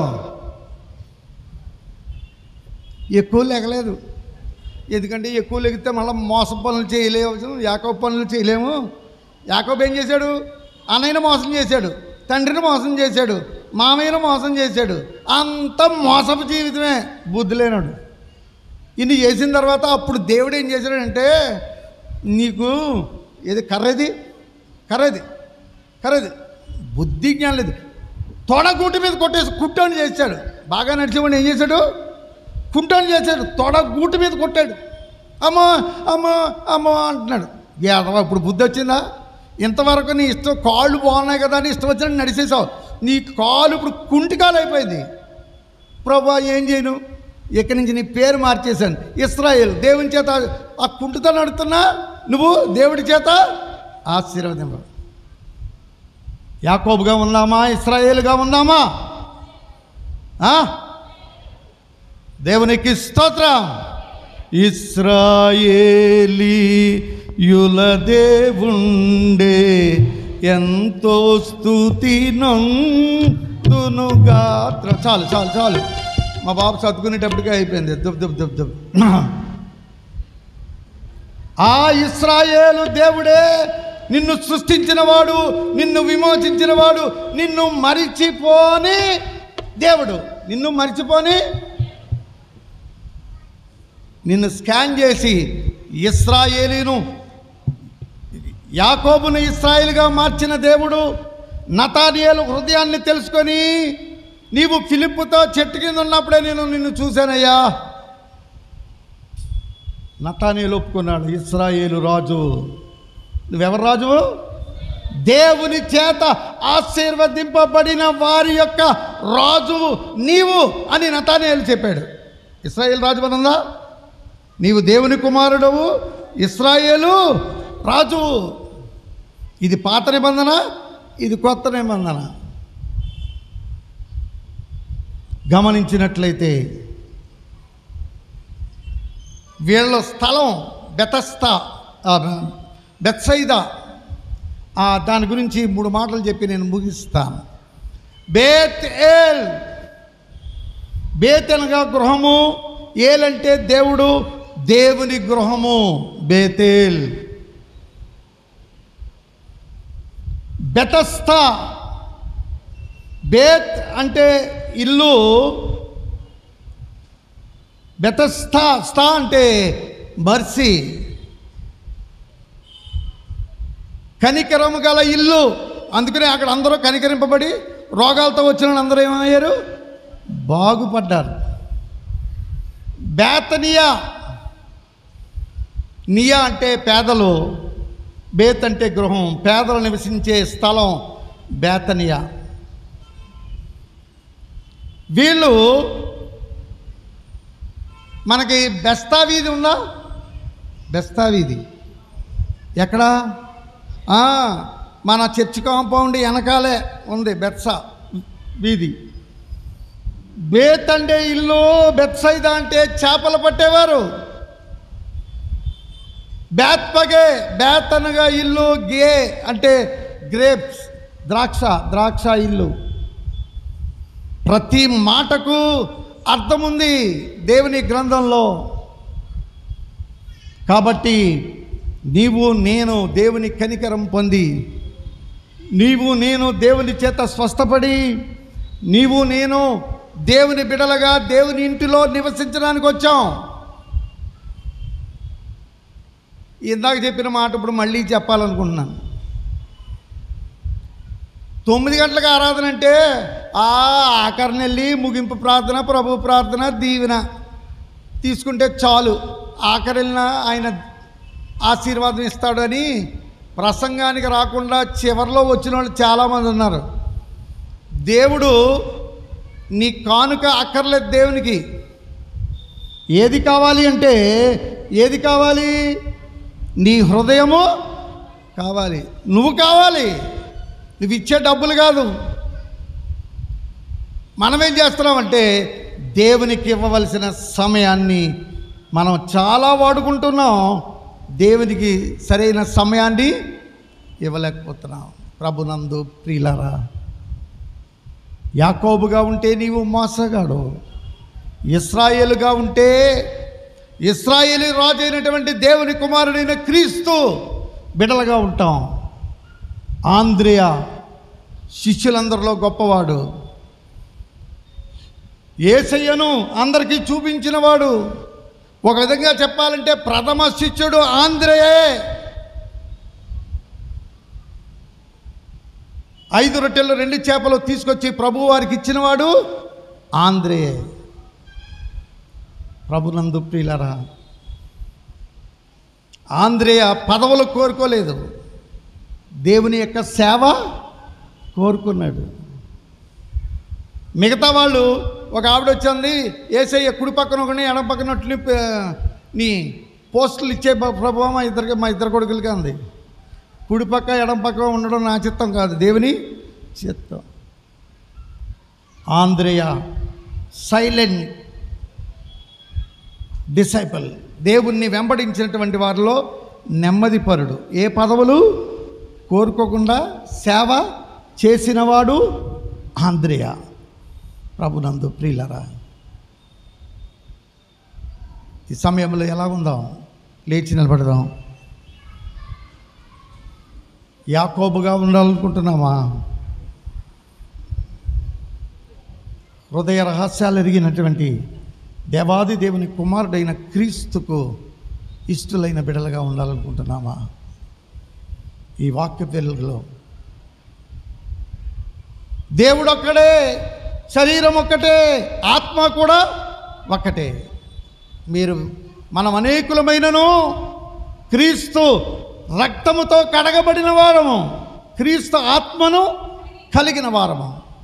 ఎక్కువ లెగలేదు ఎందుకంటే ఎక్కువ లెగితే మళ్ళీ మోసం పనులు చేయలేము యాకోబు పనులు చేయలేము యాకోబు ఏం చేశాడు అన్నయ్యను మోసం చేశాడు తండ్రిని మోసం చేశాడు మామయ్యను మోసం చేశాడు అంత మోసపు జీవితమే బుద్ధి లేనాడు ఇన్ని చేసిన తర్వాత అప్పుడు దేవుడు ఏం చేశాడంటే నీకు ఏది కర్ర ఇది కర్రది కర్రది బుద్ధి జ్ఞానం లేదు తొడగూటి మీద కొట్టేసి కుట్టని చేశాడు బాగా నడిచేవాడిని ఏం చేశాడు కుంటని చేశాడు తొడగూటి మీద కొట్టాడు అమ్మో అమ్మో అమ్మో అంటున్నాడు ఏదవా ఇప్పుడు బుద్ధి వచ్చిందా ఇంతవరకు నీ ఇష్టం కాళ్ళు బాగున్నాయి కదా అని ఇష్టం వచ్చినట్టు నడిచేసావు నీ కాలు ఇప్పుడు కుంటికాలు అయిపోయింది ప్రభా ఏం చేయను ఇక్కడి నుంచి నీ పేరు మార్చేశాను ఇస్రాయేల్ దేవుని చేత ఆ కుంటుతో నడుతున్నా నువ్వు దేవుడి చేత ఆశీర్వదింప యాకోబుగా ఉన్నామా ఇస్రాయేల్గా ఉన్నామా ఆ? దేవునికి స్తోత్రం ఇస్రాయేలీ యుల దేవుండే ఎంతో స్థుతి నందును గాత్ర చాలు చాలు చాలు మా బాబు చదువుకునేటప్పటికే అయిపోయింది దుబ్ దుబ్ దుబ్ దుబ్ ఆ ఇస్రాయేలు దేవుడే నిన్ను సృష్టించినవాడు నిన్ను విమోచించినవాడు నిన్ను మరిచిపోని దేవుడు నిన్ను మరిచిపోని నిన్ను స్కాన్ చేసి ఇస్రాయేలీను యాకోబును ఇస్రాయేల్గా మార్చిన దేవుడు నతానియేలు హృదయాన్ని తెలుసుకొని నీవు ఫిలిప్పుతో చెట్టు కింద ఉన్నప్పుడే నేను నిన్ను చూశానయ్యా నతానియేలు ఒప్పుకున్నాడు ఇస్రాయేలు రాజు నువ్వెవరు రాజు దేవుని చేత ఆశీర్వదింపబడిన వారి యొక్క రాజు నీవు అని నతానియేలు చెప్పాడు ఇస్రాయేల్ రాజు మనందా నీవు దేవుని కుమారుడవు ఇస్రాయేలు రాజు ఇది పాత నిబంధన ఇది కొత్త నిబంధన గమనించినట్లయితే వీళ్ళ స్థలం బెతస్తా ఆ, బెత్సైదా ఆ, దాని గురించి మూడు మాటలు చెప్పి నేను ముగిస్తాను బేత్ ఏల్ బేత్ అనగా గృహము ఏలంటే దేవుడు దేవుని గృహము బేతేల్ బెతస్తా బేత్ అంటే ఇల్లు బెతస్థా స్థా అంటే మర్సి కనికరము గల ఇల్లు అందుకనే అక్కడ అందరూ కనికరింపబడి రోగాలతో వచ్చిన వాళ్ళు అందరూ ఏమయ్యారు బాగుపడ్డారు బేతనియా నియా అంటే పేదలు బేత్ అంటే గృహం పేదలు నివసించే స్థలం బేతనియా వీళ్ళు మనకి బెస్తా వీధి ఉందా బెస్తా వీధి ఎక్కడ ఆ, మన చర్చి కాంపౌండ్ వెనకాలే ఉంది బెత్సా వీధి బేత్ అంటే ఇల్లు బెత్సైద అంటే చేపలు పట్టేవారు బ్యాత్ పగే బ్యాత్ అనగా ఇల్లు గే అంటే గ్రేప్స్ ద్రాక్ష ద్రాక్ష ఇల్లు ప్రతి మాటకు అర్థం ఉంది దేవుని గ్రంథంలో కాబట్టి నీవు నేను దేవుని కనికరం పొంది నీవు నేను దేవుని చేత స్వస్థపడి నీవు నేను దేవుని బిడలగా దేవుని ఇంటిలో నివసించడానికి వచ్చాం ఇందాక చెప్పిన మాట ఇప్పుడు మళ్ళీ చెప్పాలనుకుంటున్నాను తొమ్మిది గంటలకు ఆరాధన అంటే ఆ ఆఖరిని వెళ్ళి ముగింపు ప్రార్థన ప్రభు ప్రార్థన దీవెన తీసుకుంటే చాలు ఆఖరి వెళ్ళిన ఆయన ఆశీర్వాదం ఇస్తాడని ప్రసంగానికి రాకుండా చివరిలో వచ్చిన వాళ్ళు చాలామంది ఉన్నారు దేవుడు నీ కానుక అక్కర్లేదు దేవునికి ఏది కావాలి అంటే ఏది కావాలి నీ హృదయము కావాలి నువ్వు కావాలి నువ్వు ఇచ్చే డబ్బులు కాదు మనం ఏం చేస్తున్నామంటే దేవునికి ఇవ్వవలసిన సమయాన్ని మనం చాలా వాడుకుంటున్నాం దేవునికి సరైన సమయాన్ని ఇవ్వలేకపోతున్నాం ప్రభునందు ప్రియులరా యాకోబుగా ఉంటే నీవు మోసగాడు ఇస్రాయేలుగా ఉంటే ఇస్రాయేలీ రాజు అయినటువంటి దేవుని కుమారుడైన క్రీస్తు బిడలుగా ఉంటాం ఆంధ్రియా శిష్యులందరిలో గొప్పవాడు ఏసయ్యను అందరికీ చూపించినవాడు ఒక విధంగా చెప్పాలంటే ప్రథమ శిష్యుడు ఆంధ్రయే ఐదు రొట్టెలు రెండు చేపలు తీసుకొచ్చి ప్రభు వారికి ఇచ్చినవాడు ఆంధ్రే ప్రభునందు ప్రియులరా ఆంధ్రేయ పదవులు కోరుకోలేదు దేవుని యొక్క సేవ కోరుకున్నాడు మిగతా వాళ్ళు ఒక ఆవిడ వచ్చింది ఏసయ్య కుడి పక్కన ఒకని ఎడం పక్కన ఒకని, ఆ, నీ పోస్టులు ఇచ్చే బ- ప్రభావ మా ఇద్దరికి మా ఇద్దరు కొడుకులకి అంది కుడి పక్క ఎడం పక్క ఉండడం నా చిత్తం కాదు దేవుని చిత్తం ఆంధ్రేయ సైలెంట్ డిసైపుల్ దేవుణ్ణి వెంబడించినటువంటి వారిలో నెమ్మదిపరుడు ఏ పదవులు కోరుకోకుండా సేవ చేసినవాడు ఆంధ్రేయ ప్రభునందు ప్రియులరా ఈ సమయంలో ఎలా ఉందాం లేచి నిలబడదాం యాకోబుగా ఉండాలనుకుంటున్నామా హృదయ రహస్యాలు ఎరిగినటువంటి దేవాది దేవుని కుమారుడైన క్రీస్తుకు ఇష్టలైన బిడలుగా ఉండాలనుకుంటున్నామా ఈ వాక్య వెలుగులో దేవుడు ఒక్కడే శరీరం ఒక్కటే ఆత్మ కూడా ఒక్కటే మీరు మనం అనేకులమైనను క్రీస్తు రక్తముతో కడగబడిన వారము క్రీస్తు ఆత్మను కలిగిన వారము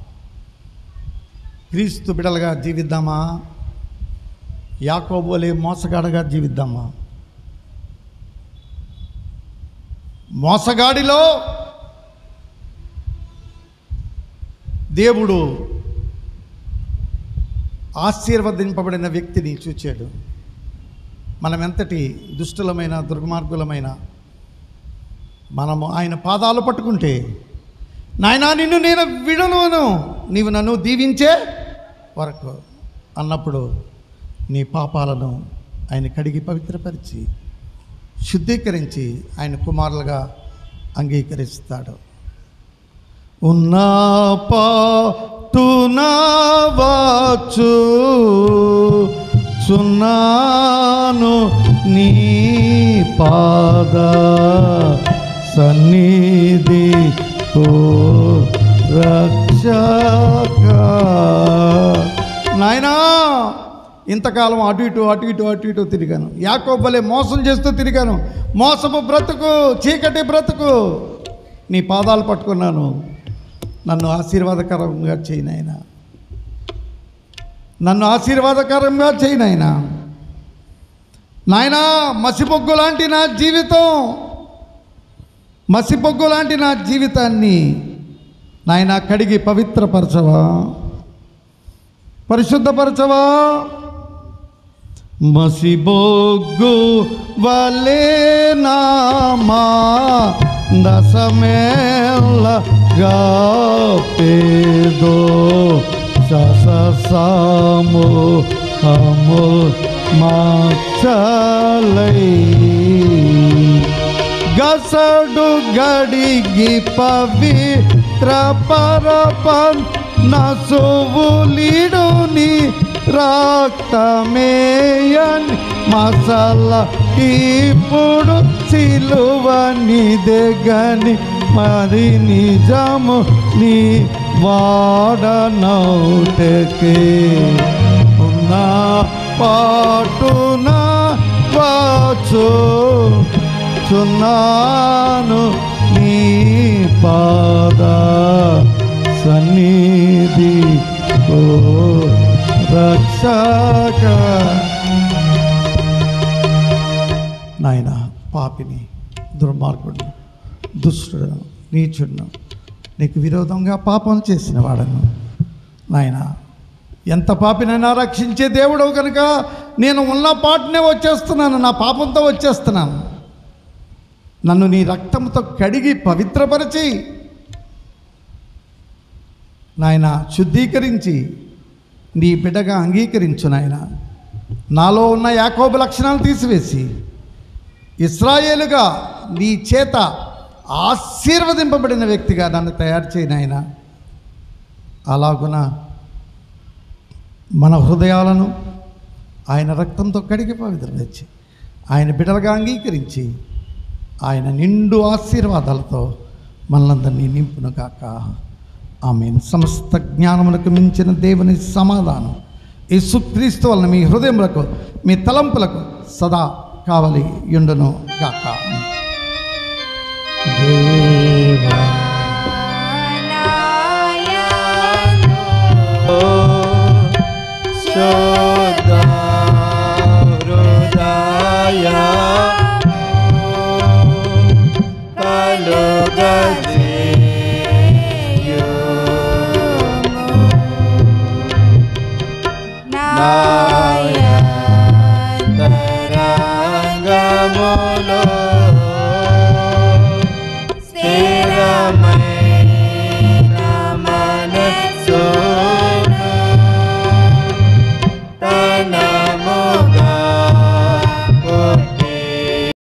క్రీస్తు బిడలుగా జీవిద్దామా యాకోబోలే మోసగాడగా జీవిద్దామా మోసగాడిలో దేవుడు ఆశీర్వదింపబడిన వ్యక్తిని చూచాడు మనం ఎంతటి దుష్టులమైన దుర్మార్గులమైన మనము ఆయన పాదాలు పట్టుకుంటే నాయనా నిన్ను నేను విడను నీవు నన్ను దీవించే వరకు అన్నప్పుడు నీ పాపాలను ఆయన కడిగి పవిత్రపరిచి శుద్ధీకరించి ఆయన కుమారులుగా అంగీకరిస్తాడు ఉన్నా పాటునవచ్చు చున్నాను నీ పాద సన్నిధి ఓ రక్షక నాయనా ఇంతకాలం అటు ఇటు అటు ఇటు అటు ఇటు తిరిగాను యాకోబలే మోసం చేస్తూ తిరిగాను మోసపు బ్రతుకు చీకటి బ్రతుకు నీ పాదాలు పట్టుకున్నాను నన్ను ఆశీర్వాదకరంగా చేయి నాయన నన్ను ఆశీర్వాదకరంగా చేయి నాయన నాయనా మసిపొగ్గు లాంటి నా జీవితం మసిపొగ్గు లాంటి నా జీవితాన్ని నాయన కడిగి పవిత్రపరచవా పరిశుద్ధపరచవా మసిబొగ్గు వలే నామా దశమేళ్ళగా పేదో సససాము హము మాచలై గసడు గడిగి పవిత్ర పరపన్ నసువులిడుని రక్తమేయన్ మసాల ఇప్పుడు సిలువని దెగని మరి నిజము నీ వాడనౌటకే ఉన్న పాటున వచ్చు చున్నాను నీ పాద సన్నిధి ఓ రక్షక నాయన పాపిని దుర్మార్గుడు దుష్టుడు నీచుడును నీకు విరోధంగా పాపం చేసిన వాడను నాయన ఎంత పాపినైనా రక్షించే దేవుడవు కనుక నేను ఉన్న పాటనే వచ్చేస్తున్నాను నా పాపంతో వచ్చేస్తున్నాను నన్ను నీ రక్తంతో కడిగి పవిత్రపరిచి నాయన శుద్ధీకరించి నీ బిడ్డగా అంగీకరించు నాయన నాలో ఉన్న యాకోబు లక్షణాలు తీసివేసి ఇస్రాయేలుగా నీ చేత ఆశీర్వదింపబడిన వ్యక్తిగా నన్ను తయారు చేయి నాయన అలాగున మన హృదయాలను ఆయన రక్తంతో కడిగి పవిత్రపరిచి ఆయన బిడ్డలుగా అంగీకరించి ఆయన నిండు ఆశీర్వాదాలతో మనలందరినీ నింపును కాక ఆమె సమస్త జ్ఞానములకు మించిన దేవుని సమాధానం యేసుక్రీస్తు వలన మీ హృదయములకు మీ తలంపులకు సదా కావలి యుండును గాక దేవా శోధ హృదయ కలుగది